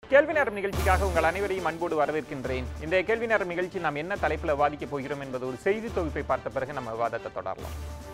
கேள்வி நேரம் நிகழ்ச்சிக்காக உங்கள் அனைவரையும் அன்போடு வரவேற்கின்றேன் இந்த கேள்வி நேரம் நிகழ்ச்சி நாம் என்ன தலைப்பில் விவாதிக்க போகிறோம் என்பது ஒரு செய்தி தொகுப்பை பார்த்த பிறகு நம்ம விவாதத்தை தொடரலாம்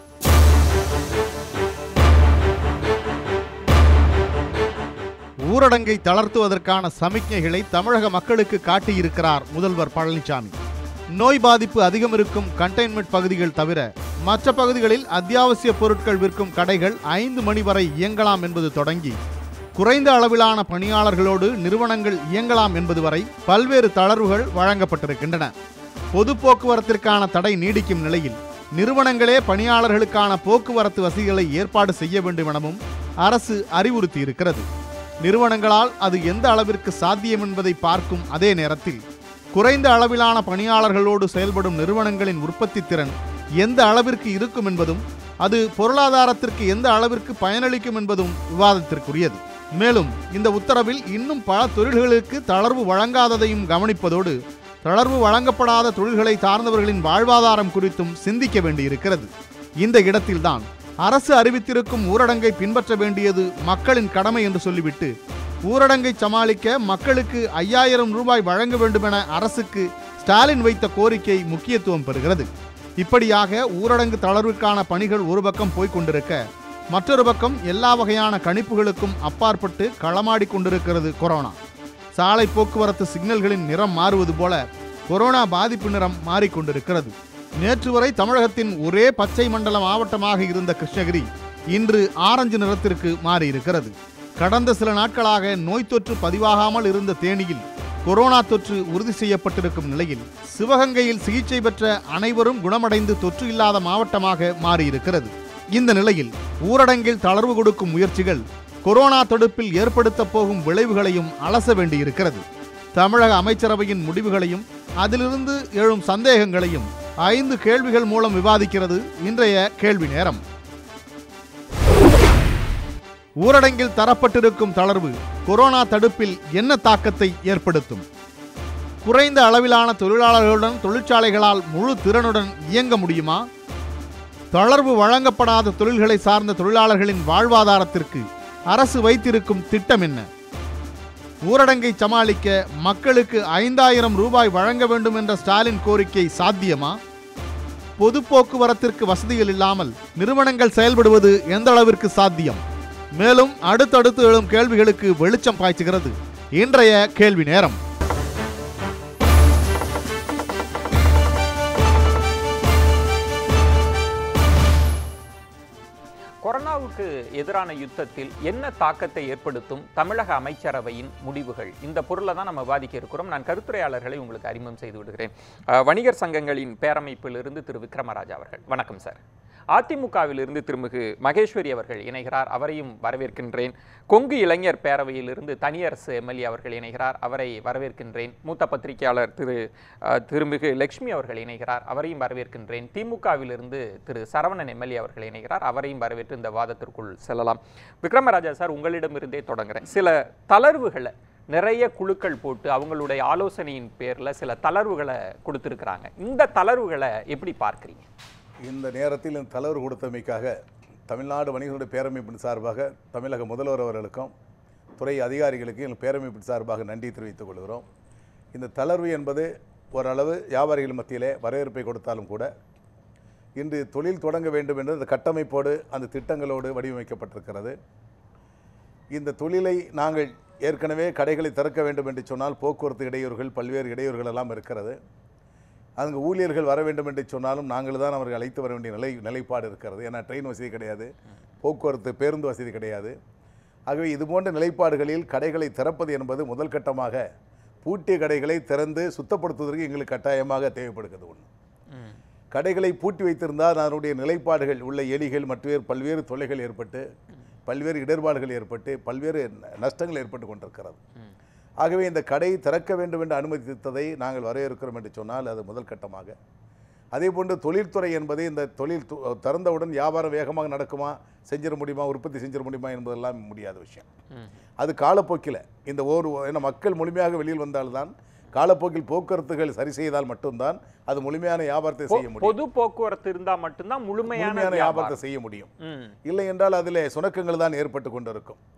ஊரடங்கை தளர்த்துவதற்கான சமிக்ஞைகளை தமிழக மக்களுக்கு காட்டியிருக்கிறார் முதல்வர் பழனிசாமி நோய் பாதிப்பு அதிகம் இருக்கும் கண்டெய்ன்மெண்ட் பகுதிகள் தவிர மற்ற பகுதிகளில் அத்தியாவசிய பொருட்கள் விற்கும் கடைகள் ஐந்து மணி வரை இயங்கலாம் என்பது தொடங்கி குறைந்த அளவிலான பணியாளர்களோடு நிறுவனங்கள் இயங்கலாம் என்பது வரை பல்வேறு தளர்வுகள் வழங்கப்பட்டிருக்கின்றன பொது போக்குவரத்திற்கான தடை நீடிக்கும் நிலையில் நிறுவனங்களே பணியாளர்களுக்கான போக்குவரத்து வசதிகளை ஏற்பாடு செய்ய வேண்டும் எனவும் அரசு அறிவுறுத்தியிருக்கிறது நிறுவனங்களால் அது எந்த அளவிற்கு சாத்தியம் என்பதை பார்க்கும் அதே நேரத்தில் குறைந்த அளவிலான பணியாளர்களோடு செயல்படும் நிறுவனங்களின் உற்பத்தி திறன் எந்த அளவிற்கு இருக்கும் என்பதும் அது பொருளாதாரத்திற்கு எந்த அளவிற்கு பயனளிக்கும் என்பதும் விவாதத்திற்குரியது மேலும் இந்த உத்தரவில் இன்னும் பல தொழில்களுக்கு தளர்வு வழங்காததையும் கவனிப்பதோடு தளர்வு வழங்கப்படாத தொழில்களை சார்ந்தவர்களின் வாழ்வாதாரம் குறித்தும் சிந்திக்க வேண்டியிருக்கிறது இந்த இடத்தில்தான் அரசு அறிவித்திருக்கும் ஊரடங்கை பின்பற்ற வேண்டியது மக்களின் கடமை என்று சொல்லிவிட்டு ஊரடங்கை சமாளிக்க மக்களுக்கு ஐயாயிரம் ரூபாய் வழங்க வேண்டுமென அரசுக்கு ஸ்டாலின் வைத்த கோரிக்கை முக்கியத்துவம் பெறுகிறது இப்படியாக ஊரடங்கு தளர்வுக்கான பணிகள் ஒரு பக்கம் போய்க் கொண்டிருக்க மற்றொரு பக்கம் எல்லா வகையான கணிப்புகளுக்கும் அப்பாற்பட்டு களமாடி கொண்டிருக்கிறது கொரோனா சாலை போக்குவரத்து சிக்னல்களின் நிறம் மாறுவது போல கொரோனா பாதிப்பு நிறம் மாறிக்கொண்டிருக்கிறது நேற்று வரை தமிழகத்தின் ஒரே பச்சை மண்டல மாவட்டமாக இருந்த கிருஷ்ணகிரி இன்று ஆரஞ்சு நிறத்திற்கு மாறியிருக்கிறது கடந்த சில நாட்களாக நோய் தொற்று பதிவாகாமல் இருந்த தேனியில் கொரோனா தொற்று உறுதி செய்யப்பட்டிருக்கும் நிலையில் சிவகங்கையில் சிகிச்சை பெற்ற அனைவரும் குணமடைந்து தொற்று இல்லாத மாவட்டமாக மாறியிருக்கிறது இந்த நிலையில் ஊரடங்கில் தளர்வு கொடுக்கும் முயற்சிகள் கொரோனா தடுப்பில் ஏற்படுத்த போகும் விளைவுகளையும் அலச வேண்டியிருக்கிறது தமிழக அமைச்சரவையின் முடிவுகளையும் அதிலிருந்து எழும் சந்தேகங்களையும் ஐந்து கேள்விகள் மூலம் விவாதிக்கிறது இன்றைய கேள்வி நேரம் ஊரடங்கில் தரப்பட்டிருக்கும் தளர்வு கொரோனா தடுப்பில் என்ன தாக்கத்தை ஏற்படுத்தும் குறைந்த அளவிலான தொழிலாளர்களுடன் தொழிற்சாலைகளால் முழு திறனுடன் இயங்க முடியுமா தளர்வு வழங்கப்படாத தொழில்களை சார்ந்த தொழிலாளர்களின் வாழ்வாதாரத்திற்கு அரசு வைத்திருக்கும் திட்டம் என்ன ஊரடங்கை சமாளிக்க மக்களுக்கு ஐந்தாயிரம் ரூபாய் வழங்க வேண்டும் என்ற ஸ்டாலின் கோரிக்கை சாத்தியமா பொது போக்குவரத்திற்கு வசதிகள் இல்லாமல் நிறுவனங்கள் செயல்படுவது எந்த அளவிற்கு சாத்தியம் மேலும் அடுத்தடுத்து எழும் கேள்விகளுக்கு வெளிச்சம் பாய்ச்சுகிறது இன்றைய கேள்வி நேரம் கொரோனாவுக்கு எதிரான யுத்தத்தில் என்ன தாக்கத்தை ஏற்படுத்தும் தமிழக அமைச்சரவையின் முடிவுகள் இந்த பொருளை தான் நம்ம விவாதிக்க இருக்கிறோம் நான் கருத்துரையாளர்களை உங்களுக்கு அறிமுகம் செய்து விடுகிறேன் அஹ், வணிகர் சங்கங்களின் பேரமைப்பிலிருந்து திரு விக்ரமராஜ் அவர்கள் வணக்கம் சார் அதிமுகவிலிருந்து திருமிகு மகேஸ்வரி அவர்கள் இணைகிறார் அவரையும் வரவேற்கின்றேன் கொங்கு இளைஞர் பேரவையிலிருந்து தனியரசு எம்எல்ஏ அவர்கள் இணைகிறார் அவரை வரவேற்கின்றேன் மூத்த பத்திரிகையாளர் திரு அஹ், திருமிகு லட்சுமி அவர்கள் இணைகிறார் அவரையும் வரவேற்கின்றேன் திமுகவிலிருந்து திரு சரவணன் எம்எல்ஏ அவர்கள் இணைகிறார் அவரையும் வரவேற்று இந்த வாதத்திற்குள் செல்லலாம் விக்ரமராஜா சார் உங்களிடமிருந்தே தொடங்குறேன் சில தளர்வுகளை நிறைய குழுக்கள் போட்டு அவங்களுடைய ஆலோசனையின் பேரில் சில தளர்வுகளை கொடுத்துருக்குறாங்க இந்த தளர்வுகளை எப்படி பார்க்குறீங்க இந்த நேரத்தில் இந்த தளர்வு கொடுத்தமைக்காக தமிழ்நாடு வணிகர்களுடைய பேரமைப்பின் சார்பாக தமிழக முதல்வர் அவர்களுக்கும் துறை அதிகாரிகளுக்கும் எங்கள் பேரமைப்பின் சார்பாக நன்றி தெரிவித்துக் கொள்கிறோம் இந்த தளர்வு என்பது ஓரளவு வியாபாரிகள் மத்தியிலே வரவேற்பை கொடுத்தாலும் கூட இன்று தொழில் தொடங்க வேண்டும் என்று அந்த கட்டமைப்போடு அந்த திட்டங்களோடு வடிவமைக்கப்பட்டிருக்கிறது இந்த தொழிலை நாங்கள் ஏற்கனவே கடைகளை திறக்க வேண்டும் என்று சொன்னால் போக்குவரத்து இடையூறுகள் பல்வேறு இடையூறுகள் எல்லாம் இருக்கிறது அங்கு ஊழியர்கள் வர வேண்டும் என்று சொன்னாலும் நாங்கள் தான் அவர்கள் அழைத்து வர வேண்டிய நிலை நிலைப்பாடு இருக்கிறது ஏன்னா ட்ரெயின் வசதி கிடையாது போக்குவரத்து பேருந்து வசதி கிடையாது ஆகவே இது போன்ற நிலைப்பாடுகளில் கடைகளை திறப்பது என்பது முதல் கட்டமாக பூட்டிய கடைகளை திறந்து சுத்தப்படுத்துவதற்கு எங்களுக்கு கட்டாயமாக தேவைப்படுகிறது ஒன்று கடைகளை பூட்டி வைத்திருந்தால் அதனுடைய நிலைப்பாடுகள் உள்ள எலிகள் மற்றும் பல்வேறு தொல்லைகள் ஏற்பட்டு பல்வேறு இடர்பாடுகள் ஏற்பட்டு பல்வேறு ந- நஷ்டங்கள் ஏற்பட்டு கொண்டிருக்கிறது ஆகவே இந்த கடை திறக்க வேண்டும் என்று அனுமதித்ததை நாங்கள் வரவேற்கிறோம் என்று சொன்னால் அது முதல் கட்டமாக அதே போன்று தொழில்துறை என்பது இந்த தொழில் து- திறந்தவுடன் வியாபாரம் வேகமாக நடக்குமா செஞ்சிட முடியுமா உற்பத்தி செஞ்சிட முடியுமா என்பதெல்லாம் முடியாத விஷயம் அது காலப்போக்கில் இந்த ஒரு ஏன்னா மக்கள் முழுமையாக வெளியில் வந்தால்தான் காலப்போக்கில் போக்குவரத்துகள் சரி செய்தால் மட்டும்தான் அது முழுமையான வியாபாரத்தை செய்ய முடியும் பொது போக்குவரத்து இருந்தா மட்டும்தான் முழுமையான முழுமையான வியாபாரத்தை வியாபாரம். செய்ய முடியும் ம். இல்லை என்றால் அதில் சுணக்கங்கள் தான் ஏற்பட்டு கொண்டிருக்கும்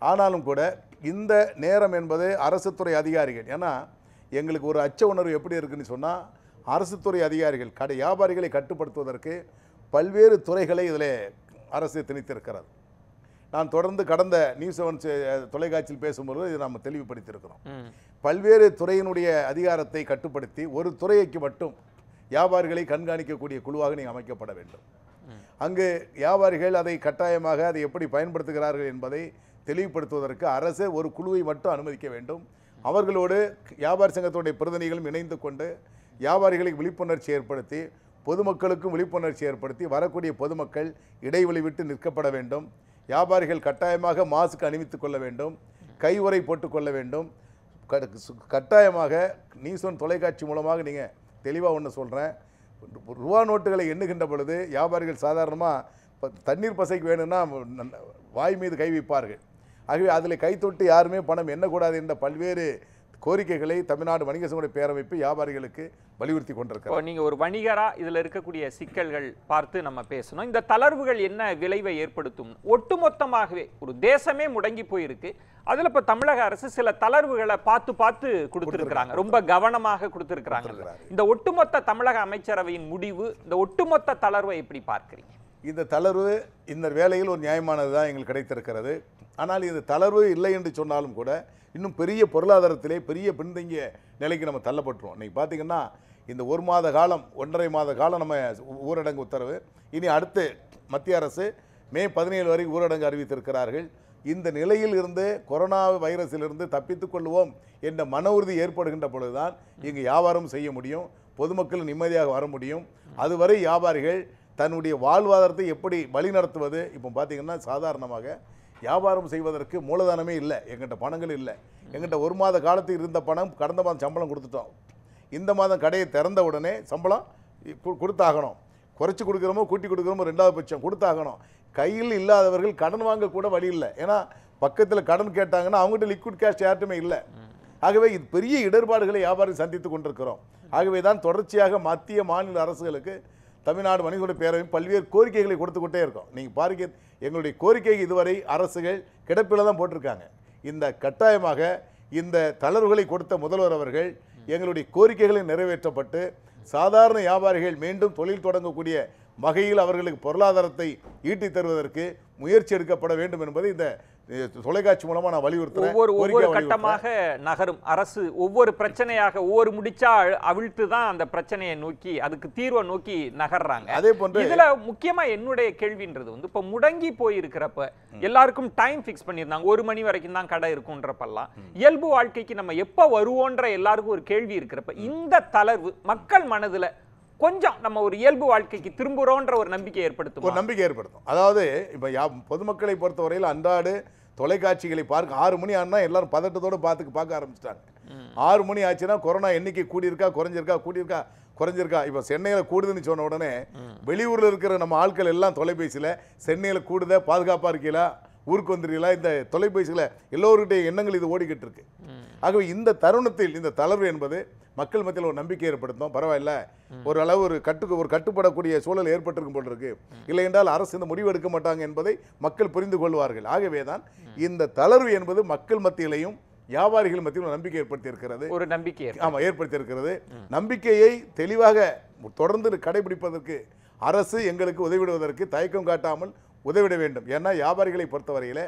ஆனாலும் கூட இந்த நேரம் என்பது அரசு துறை அதிகாரிகள் ஏன்னா எங்களுக்கு ஒரு அச்ச உணர்வு எப்படி இருக்குன்னு சொன்னால் அரசு துறை அதிகாரிகள் கடை வியாபாரிகளை கட்டுப்படுத்துவதற்கு பல்வேறு துறைகளை இதில் அரசு திணித்திருக்கிறது நான் தொடர்ந்து கடந்த நியூஸ் செவன் தொலைக்காட்சியில் பேசும்போது இதை நாம் தெளிவுபடுத்தியிருக்கிறோம் ம். பல்வேறு துறையினுடைய அதிகாரத்தை கட்டுப்படுத்தி ஒரு துறைக்கு மட்டும் வியாபாரிகளை கண்காணிக்கக்கூடிய குழுவாக நீங்கள் அமைக்கப்பட வேண்டும் அங்கு வியாபாரிகள் அதை கட்டாயமாக அதை எப்படி பயன்படுத்துகிறார்கள் என்பதை தெளிவுபடுத்துவதற்கு அரசு ஒரு குழுவை மட்டும் அனுமதிக்க வேண்டும் அவர்களோடு வியாபாரி சங்கத்துடைய பிரதிநிதிகளும் இணைந்து கொண்டு வியாபாரிகளுக்கு விழிப்புணர்ச்சி ஏற்படுத்தி பொதுமக்களுக்கும் விழிப்புணர்ச்சி ஏற்படுத்தி வரக்கூடிய பொதுமக்கள் இடைவெளி விட்டு நிற்கப்பட வேண்டும் வியாபாரிகள் கட்டாயமாக மாஸ்க் அணிவித்துக் கொள்ள வேண்டும் கையுறை போட்டுக்கொள்ள வேண்டும் கட- சு- கட்டாயமாக நியூஸ் தொலைக்காட்சி மூலமாக நீங்கள் தெளிவாக ஒன்று சொல்கிறேன் ரூபா நோட்டுகளை எண்ணுகின்ற பொழுது வியாபாரிகள் சாதாரணமாக தண்ணீர் பசைக்கு வேணும்னா நன்- வாய் மீது கை வைப்பார்கள் ஆகவே அதில் கை தொட்டு யாருமே பணம் எண்ணக்கூடாது என்ற பல்வேறு கோரிக்கைகளை தமிழ்நாடு வணிக சங்கடைய பேரமைப்பு வியாபாரிகளுக்கு வலியுறுத்தி கொண்டிருக்கிறார் இப்போ நீங்க ஒரு வணிகரா இதுல இருக்கக்கூடிய சிக்கல்கள் பார்த்து நம்ம பேசணும் இந்த தளர்வுகள் என்ன விளைவை ஏற்படுத்தும் ஒட்டுமொத்தமாகவே ஒரு தேசமே முடங்கி போயிருக்கு அதுல இப்ப தமிழக அரசு சில தளர்வுகளை பார்த்து பார்த்து கொடுத்திருக்கிறாங்க ரொம்ப கவனமாக கொடுத்திருக்கிறாங்க கொடுத்திருக்கிறாரு. இந்த ஒட்டுமொத்த தமிழக அமைச்சரவையின் முடிவு இந்த ஒட்டுமொத்த தளர்வை எப்படி பார்க்கிறீங்க இந்த தளர்வு இந்த வேலையில் ஒரு நியாயமானது தான் எங்களுக்கு கிடைத்திருக்கிறது ஆனால் இந்த தளர்வு இல்லை என்று சொன்னாலும் கூட இன்னும் பெரிய பொருளாதாரத்திலே பெரிய பின்தங்கிய நிலைக்கு நம்ம தள்ளப்பட்டுருவோம் இன்னைக்கு பார்த்தீங்கன்னா இந்த ஒரு மாத காலம் ஒன்றரை மாத காலம் நம்ம ஊரடங்கு உத்தரவு இனி அடுத்து மத்திய அரசு மே பதினேழு வரை ஊரடங்கு அறிவித்திருக்கிறார்கள் இந்த நிலையில் இருந்து கொரோனா வைரஸிலிருந்து தப்பித்துக் கொள்வோம் என்ற மன உறுதி ஏற்படுகின்ற பொழுதுதான் இங்கு வியாபாரம் செய்ய முடியும் பொதுமக்கள் நிம்மதியாக வர முடியும் அதுவரை வியாபாரிகள் தன்னுடைய வாழ்வாதாரத்தை எப்படி வழிநடத்துவது இப்போ பார்த்தீங்கன்னா சாதாரணமாக வியாபாரம் செய்வதற்கு மூலதனமே இல்லை எங்கிட்ட பணங்கள் இல்லை எங்கிட்ட ஒரு மாத காலத்துக்கு இருந்த பணம் கடந்த மாதம் சம்பளம் கொடுத்துட்டோம் இந்த மாதம் கடையை திறந்த உடனே சம்பளம் கு- கொடுத்தாகணும் குறைச்சி கொடுக்குறோமோ கூட்டி கொடுக்குறோமோ ரெண்டாவது பட்சம் கொடுத்தாகணும் கையில் இல்லாதவர்கள் கடன் வாங்க கூட வழி இல்லை ஏன்னா பக்கத்தில் கடன் கேட்டாங்கன்னா அவங்ககிட்ட லிக்விட் கேஷ் யார்ட்டுமே இல்லை ஆகவே இது பெரிய இடர்பாடுகளை வியாபாரி சந்தித்து கொண்டிருக்கிறோம் ஆகவே தான் தொடர்ச்சியாக மத்திய மாநில அரசுகளுக்கு தமிழ்நாடு வணிகோட பேரவை பல்வேறு கோரிக்கைகளை கொடுத்துக்கிட்டே இருக்கோம் நீங்கள் பாருங்க எங்களுடைய கோரிக்கை இதுவரை அரசுகள் கிடப்பில் தான் போட்டிருக்காங்க இந்த கட்டாயமாக இந்த தளர்வுகளை கொடுத்த முதல்வர் அவர்கள் எங்களுடைய கோரிக்கைகளை நிறைவேற்றப்பட்டு சாதாரண வியாபாரிகள் மீண்டும் தொழில் தொடங்கக்கூடிய வகையில் அவர்களுக்கு பொருளாதாரத்தை ஈட்டித் தருவதற்கு முயற்சி எடுக்கப்பட வேண்டும் என்பதை இந்த அஹ், தொலைக்காட்சி மூலமா நான் வலியுறுத்துறேன் ஒவ்வொரு ஒவ்வொரு கோரிக்கையா கட்டமாக நகரும் அரசு ஒவ்வொரு பிரச்சனையாக ஒவ்வொரு முடிச்சா அழு- அவிழ்த்து தான் அந்த பிரச்சனையை நோக்கி அதுக்கு தீர்வை நோக்கி நகர்றாங்க அதே போன்று இதுல முக்கியமா என்னுடைய கேள்வின்றது வந்து இப்ப முடங்கி போயிருக்கிறப்ப எல்லாருக்கும் டைம் ஃபிக்ஸ் பண்ணியிருந்தாங்க ஒரு மணி வரைக்கும் தான் கடை இருக்குன்றப்பெல்லாம் இயல்பு வாழ்க்கைக்கு நம்ம எப்ப வருவோன்ற எல்லாருக்கும் ஒரு கேள்வி இருக்கிறப்ப இந்த தளர்வு மக்கள் மனதுல கொஞ்சம் நம்ம ஒரு இயல்பு வாழ்க்கைக்கு திரும்புறோன்ற ஒரு நம்பிக்கை ஒரு ஏற்படுத்தும் நம்பிக்கை ஏற்படுத்தும் அதாவது இப்போ யா பொதுமக்களை பொறுத்தவரையில் அன்றாடு தொலைக்காட்சிகளை பார்க்க ஆறு மணி ஆனா எல்லாரும் பதட்டத்தோட பார்த்துக்கு பார்க்க ஆரம்பிச்சிட்டாங்க ஆறு மணி ஆச்சுன்னா கொரோனா எண்ணிக்கை கூடியிருக்கா குறைஞ்சிருக்கா கூடியிருக்கா குறைஞ்சிருக்கா இப்போ சென்னையில் கூடுதுன்னு சொன்ன உடனே வெளியூரில் இருக்கிற நம்ம ஆட்கள் எல்லாம் தொலைபேசியில் சென்னையில் கூடுத பாதுகாப்பாக இருக்கீங்களா ஊருக்கு வந்துருக்கீங்களா இந்த தொலைபேசியில் எல்லோருடைய எண்ணங்கள் இது ஓடிக்கிட்டு இருக்கு ஆகவே இந்த தருணத்தில் இந்த தளர்வு என்பது மக்கள் மத்தியில் ஒரு நம்பிக்கை ஏற்படுத்தும் பரவாயில்ல ஒரு அளவு ஒரு கட்டு ஒரு கட்டுப்படக்கூடிய சூழல் ஏற்பட்டிருக்கும் போல் இருக்கு இல்லை என்றால் அரசு இந்த முடிவு எடுக்க மாட்டாங்க என்பதை மக்கள் புரிந்து கொள்வார்கள் ஆகவே தான் இந்த தளர்வு என்பது மக்கள் மத்தியிலையும் வியாபாரிகள் மத்தியில் ஒரு நம்பிக்கை ஏற்படுத்தி இருக்கிறது ஒரு நம்பிக்கை ஏற்படும். ஆமா ஏற்படுத்தி இருக்கிறது நம்பிக்கையை தெளிவாக தொடர்ந்து கடைபிடிப்பதற்கு அரசு எங்களுக்கு உதவிடுவதற்கு தயக்கம் காட்டாமல் உதவிட வேண்டும் ஏன்னா வியாபாரிகளை பொறுத்தவரையில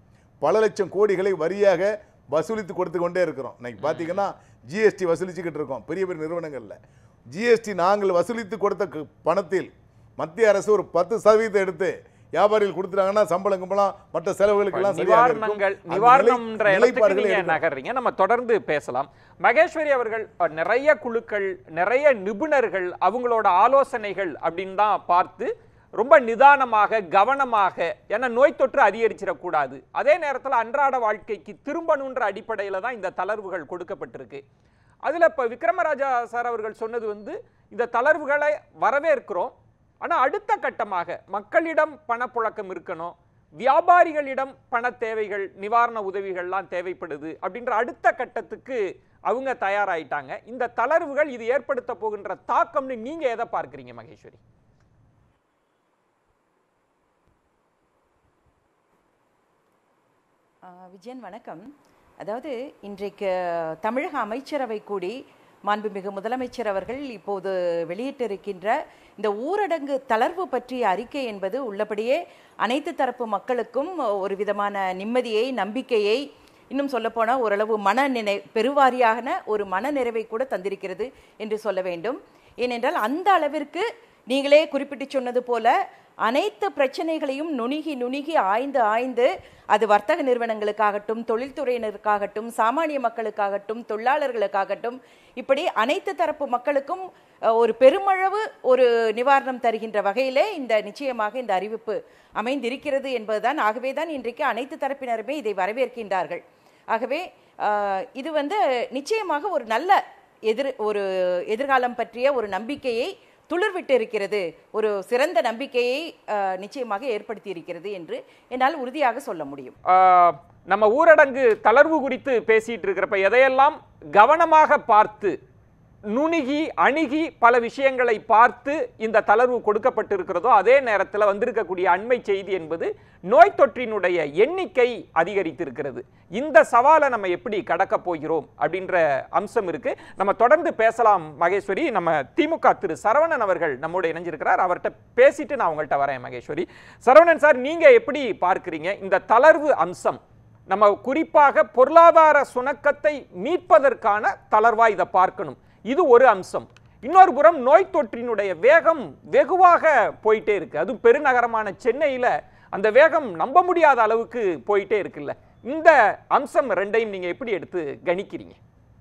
பல லட்சம் கோடிகளை வரியாக வசூலித்து கொடுத்து கொண்டே இருக்கிறோம் இன்னைக்கு பார்த்தீங்கன்னா ஜிஎஸ்டி வசூலிச்சுக்கிட்டு இருக்கோம் பெரிய பெரிய நிறுவனங்களில் ஜிஎஸ்டி நாங்கள் வசூலித்து கொடுத்த கு- பணத்தில் மத்திய அரசு ஒரு பத்து சதவீதத்தை எடுத்து வியாபாரிகள் கொடுத்துட்டாங்கன்னா சம்பளம் கும்பலம் மற்ற செலவுகளுக்கெல்லாம் சரியாக இருக்கும். நிவாரணங்கள் அந்த நிலை- நிவாரணம்ன்ற இடத்துக்கு நிலைப்பாடுகளை நீங்க எடுக்கணும். நகர்றீங்க நம்ம தொடர்ந்து பேசலாம் மகேஸ்வரி அவர்கள் அஹ், நிறைய குழுக்கள் நிறைய நிபுணர்கள் அவங்களோட ஆலோசனைகள் அப்படின்னு தான் பார்த்து ரொம்ப நிதானமாக கவனமாக ஏன்னா நோய் தொற்று அதிகரிச்சிடக்கூடாது அதே நேரத்தில் அன்றாட வாழ்க்கைக்கு திரும்பணுன்ற அடிப்படையில் தான் இந்த தளர்வுகள் கொடுக்கப்பட்டிருக்கு அதில் இப்போ விக்ரமராஜா சார் அவர்கள் சொன்னது வந்து இந்த தளர்வுகளை வரவேற்கிறோம் ஆனால் அடுத்த கட்டமாக மக்களிடம் பணப்புழக்கம் இருக்கணும் வியாபாரிகளிடம் பண தேவைகள் நிவாரண உதவிகள்லாம் தேவைப்படுது அப்படின்ற அடுத்த கட்டத்துக்கு அவங்க தயாராயிட்டாங்க இந்த தளர்வுகள் இது ஏற்படுத்த போகின்ற தாக்கம்னு நீங்க எதை பார்க்கறீங்க மகேஸ்வரி ஆ, விஜயன் வணக்கம் அதாவது இன்றைக்கு தமிழக அமைச்சரவை கூடி மாண்புமிகு முதலமைச்சர் அவர்கள் இப்போது வெளியிட்டிருக்கின்ற இந்த ஊரடங்கு தளர்வு பற்றிய அறிக்கை என்பது உள்ளபடியே அனைத்து தரப்பு மக்களுக்கும் ஒரு விதமான நிம்மதியை நம்பிக்கையை இன்னும் சொல்லப்போனால் ஓரளவு மன நினை பெருவாரியான ஒரு மன நிறைவை கூட தந்திருக்கிறது என்று சொல்ல வேண்டும் ஏனென்றால் அந்த அளவிற்கு நீங்களே குறிப்பிட்டு சொன்னது போல அனைத்து பிரச்சனைகளையும் நுணுகி நுணுகி ஆய்ந்து ஆய்ந்து அது வர்த்தக நிறுவனங்களுக்காகட்டும் தொழில்துறையினருக்காகட்டும் சாமானிய மக்களுக்காகட்டும் தொழிலாளர்களுக்காகட்டும் இப்படி அனைத்து தரப்பு மக்களுக்கும் அஹ், ஒரு பெருமளவு ஒரு நிவாரணம் தருகின்ற வகையிலே இந்த நிச்சயமாக இந்த அறிவிப்பு அமைந்திருக்கிறது என்பதுதான் ஆகவே தான் இன்றைக்கு அனைத்து தரப்பினருமே இதை வரவேற்கின்றார்கள் ஆகவே அஹ், இது வந்து நிச்சயமாக ஒரு நல்ல எதிர் ஒரு எதிர்காலம் பற்றிய ஒரு நம்பிக்கையை துளிர்விட்டு இருக்கிறது ஒரு சிறந்த நம்பிக்கையை அஹ், நிச்சயமாக ஏற்படுத்தி இருக்கிறது என்று என்னால் உறுதியாக சொல்ல முடியும் ஆஹ், நம்ம ஊரடங்கு தளர்வு குறித்து பேசிட்டு இருக்கிறப்ப எதையெல்லாம் கவனமாக பார்த்து நுணுகி அணுகி பல விஷயங்களை பார்த்து இந்த தளர்வு கொடுக்கப்பட்டிருக்கிறதோ அதே நேரத்தில் வந்திருக்கக்கூடிய அண்மை செய்தி என்பது நோய் தொற்றினுடைய எண்ணிக்கை அதிகரித்திருக்கிறது இந்த சவாலை நம்ம எப்படி கடக்க போகிறோம் அப்படின்ற அம்சம் இருக்கு நம்ம தொடர்ந்து பேசலாம் மகேஸ்வரி நம்ம திமுக திரு சரவணன் அவர்கள் நம்மோட இணைஞ்சிருக்கிறார் அவர்கிட்ட பேசிட்டு நான் உங்கள்கிட்ட வரேன் மகேஸ்வரி சரவணன் சார் நீங்க எப்படி பார்க்கிறீங்க இந்த தளர்வு அம்சம் நம்ம குறிப்பாக பொருளாதார சுணக்கத்தை மீட்பதற்கான தளர்வா இதை பார்க்கணும் இது ஒரு அம்சம் இன்னொரு புறம் நோய் தொற்றினுடைய வேகம் வெகுவாக போயிட்டே இருக்கு அதுவும் பெருநகரமான சென்னையில அந்த வேகம் நம்ப முடியாத அளவுக்கு போயிட்டே இருக்குல்ல இந்த அம்சம் ரெண்டையும் நீங்க எப்படி எடுத்து கணிக்கிறீங்க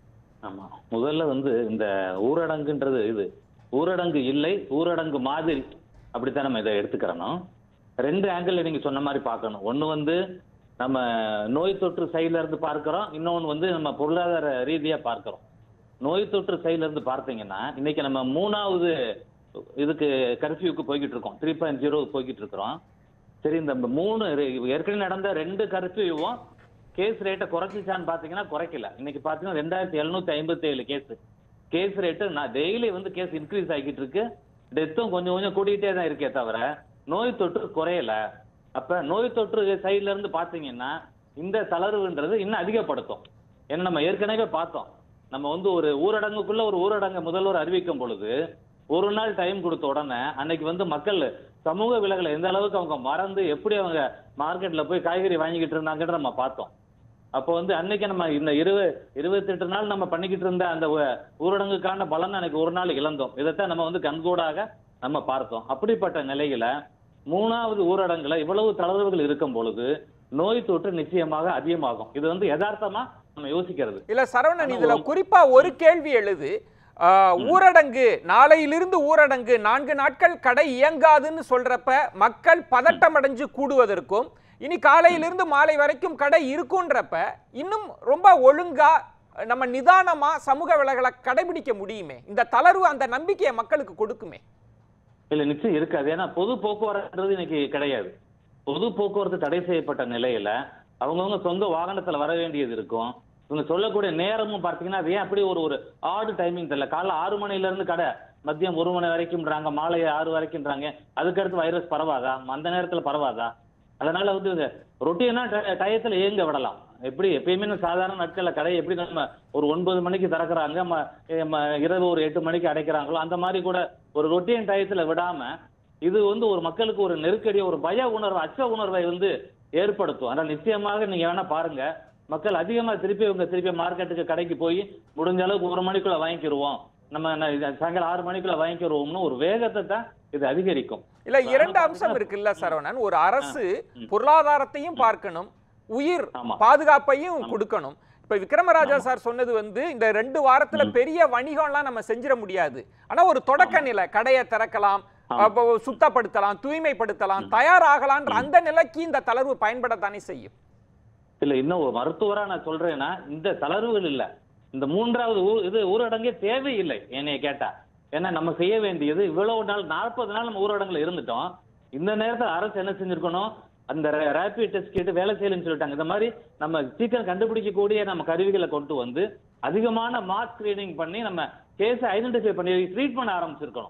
ஆமா முதல்ல வந்து இந்த ஊரடங்குன்றது இது ஊரடங்கு இல்லை ஊரடங்கு மாதிரி அப்படித்தான் நம்ம இதை எடுத்துக்கிறணும் ரெண்டு ஆங்கிள் நீங்க சொன்ன மாதிரி பார்க்கணும் ஒண்ணு வந்து நம்ம நோய் தொற்று சைடுல இருந்து பார்க்கிறோம் இன்னொன்னு வந்து நம்ம பொருளாதார ரீதியா பார்க்கிறோம் நோய் தொற்று சைடுல இருந்து பார்த்தீங்கன்னா இன்னைக்கு நம்ம மூணாவது இதுக்கு கர்ஃபியூக்கு போய்கிட்டு இருக்கோம் த்ரீ பாயிண்ட் ஜீரோ போய்கிட்டு இருக்கிறோம் சரி இந்த மூணு ஏற்கனவே நடந்த ரெண்டு கர்ஃபியூவும் கேஸ் ரேட்டை குறைச்சிச்சான்னு பாத்தீங்கன்னா குறைக்கல இன்னைக்கு பாத்தீங்கன்னா ரெண்டாயிரத்தி எழுநூத்தி ஐம்பத்தி ஏழு கேஸ் கேஸ் ரேட்டு நான் டெய்லி வந்து கேஸ் இன்க்ரீஸ் ஆகிட்டு இருக்கு டெத்தும் கொஞ்சம் கொஞ்சம் கூட்டிகிட்டே தான் இருக்கே தவிர நோய் தொற்று குறையல அப்ப நோய் தொற்று சைடுல இருந்து பாத்தீங்கன்னா இந்த தளர்வுன்றது இன்னும் அதிகப்படுத்தும் ஏன்னா நம்ம ஏற்கனவே பார்த்தோம் நம்ம வந்து ஒரு ஊரடங்குக்குள்ள ஒரு ஊரடங்கு முதல்வர் அறிவிக்கும் பொழுது ஒரு நாள் டைம் கொடுத்த உடனே அன்னைக்கு வந்து மக்கள் சமூக விலகலை எந்த அளவுக்கு அவங்க மறந்து எப்படி அவங்க மார்க்கெட்ல போய் காய்கறி வாங்கிக்கிட்டு இருந்தாங்கன்ற நம்ம பார்த்தோம் அப்போ வந்து அன்னைக்கு நம்ம இந்த இருபது இருபத்தெட்டு நாள் நம்ம பண்ணிக்கிட்டு இருந்த அந்த ஊ- ஊரடங்குக்கான பலன் அன்னைக்கு ஒரு நாள் இழந்தோம் இதைத்தான் நம்ம வந்து கண்கூடாக நம்ம பார்த்தோம் அப்படிப்பட்ட நிலையில மூணாவது ஊரடங்குல இவ்வளவு தளர்வுகள் இருக்கும் பொழுது நோய் தொற்று நிச்சயமாக அதிகமாகும் இது வந்து யதார்த்தமா நம்ம யோசிக்கிறது இல்ல சரவணன் ஆனா இதுல ஒரு- குறிப்பா ஒரு கேள்வி எழுது ஆஹ், ஊரடங்கு நாளையிலிருந்து ஊரடங்கு நான்கு நாட்கள் கடை இயங்காதுன்னு சொல்றப்ப மக்கள் பதட்டம் அடைஞ்சு கூடுவதற்கும் இனி காலையிலிருந்து மாலை வரைக்கும் கடை இருக்குன்றப்ப இன்னும் ரொம்ப ஒழுங்கா நம்ம நிதானமா சமூக விலகலை கடைபிடிக்க முடியுமே இந்த தளர்வு அந்த நம்பிக்கையை மக்களுக்கு கொடுக்குமே இல்ல நிச்சயம் இருக்காது ஏன்னா பொது போக்குவரத்துன்றது இன்னைக்கு கிடையாது பொது போக்குவரத்து தடை செய்யப்பட்ட நிலையில அவங்கவுங்க சொந்த வாகனத்துல வர வேண்டியது இருக்கும் இவங்க சொல்லக்கூடிய நேரமும் பார்த்தீங்கன்னா அது ஏன் அப்படி ஒரு ஒரு ஆடு டைமிங் தெரியல காலைல ஆறு மணில இருந்து கடை மதியம் ஒரு மணி வரைக்கும்ன்றாங்க மாலை ஆறு வரைக்கும்ன்றாங்க அதுக்கடுத்து வைரஸ் பரவாதா அந்த நேரத்துல பரவாதா அதனால வந்து ரொட்டீனா டயத்துல இயங்க விடலாம் எப்படி எப்பயுமே நம்ம சாதாரண நாட்கள்ல கடை எப்படி நம்ம ஒரு ஒன்பது மணிக்கு திறக்கிறாங்க ம- ம- இரவு ஒரு எட்டு மணிக்கு அடைக்கிறாங்களோ அந்த மாதிரி கூட ஒரு ரொட்டீன் டயத்துல விடாம இது வந்து ஒரு மக்களுக்கு ஒரு நெருக்கடி ஒரு பய உணர்வு அச்ச உணர்வை வந்து ஏற்படுத்தும் அதனால நிச்சயமாக நீங்க வேணா பாருங்க மக்கள் அதிகமா திருப்பி இவங்க திருப்பி மார்க்கெட்டுக்கு கடைக்கு போய் முடிஞ்ச அளவுக்கு ஒரு மணிக்குள்ள வாங்கிக்கிருவோம் நம்ம ந- இது சாயங்காலம் ஆறு மணிக்குள்ள வாங்கிக்கிருவோம்னு ஒரு வேகத்தை தான் இது அதிகரிக்கும் இல்ல ஆனா இரண்டு அம்சம் பாத்தீங்கன்னா- இருக்குல்ல சரவணன் ஒரு அரசு ம். பொருளாதாரத்தையும் பார்க்கணும் உயிர் ஆமா. பாதுகாப்பையும் ஆமா. கொடுக்கணும் இப்ப விக்ரமராஜா ஆமா. சார் சொன்னது வந்து இந்த ரெண்டு வாரத்துல ம். பெரிய வணிகம்லாம் நம்ம செஞ்சிட முடியாது ஆனா ஒரு தொடக்க ஆமா. நிலை கடையை திறக்கலாம் ஆமா. அப்போ சுத்தப்படுத்தலாம் தூய்மைப்படுத்தலாம் ம். தயாராகலான்ற ம். அந்த நிலைக்கு இந்த தளர்வு பயன்படத்தானே செய்யும் இல்ல இன்னும் ஒரு மருத்துவரா நான் சொல்றேன்னா இந்த தளர்வுகள் இல்ல இந்த மூன்றாவது ஊ- இது ஊரடங்கே தேவையில்லை என்னைய கேட்டா ஏன்னா நம்ம செய்ய வேண்டியது இவ்வளவு நாள் நாற்பது நாள் நம்ம ஊரடங்குல இருந்துட்டோம் இந்த நேரத்துல அரசு என்ன செஞ்சிருக்கணும் அந்த ரேபிட் டெஸ்ட் கேட்டு வேலை செய்யலன்னு சொல்லிட்டாங்க இந்த மாதிரி நம்ம சீக்கிரம் கண்டுபிடிக்கக்கூடிய நம்ம கருவிகளை கொண்டு வந்து அதிகமான மாஸ் ஸ்கிரீனிங் பண்ணி நம்ம கேஸை ஐடென்டிஃபை பண்ணி ட்ரீட் பண்ண ஆரம்பிச்சிருக்கணும்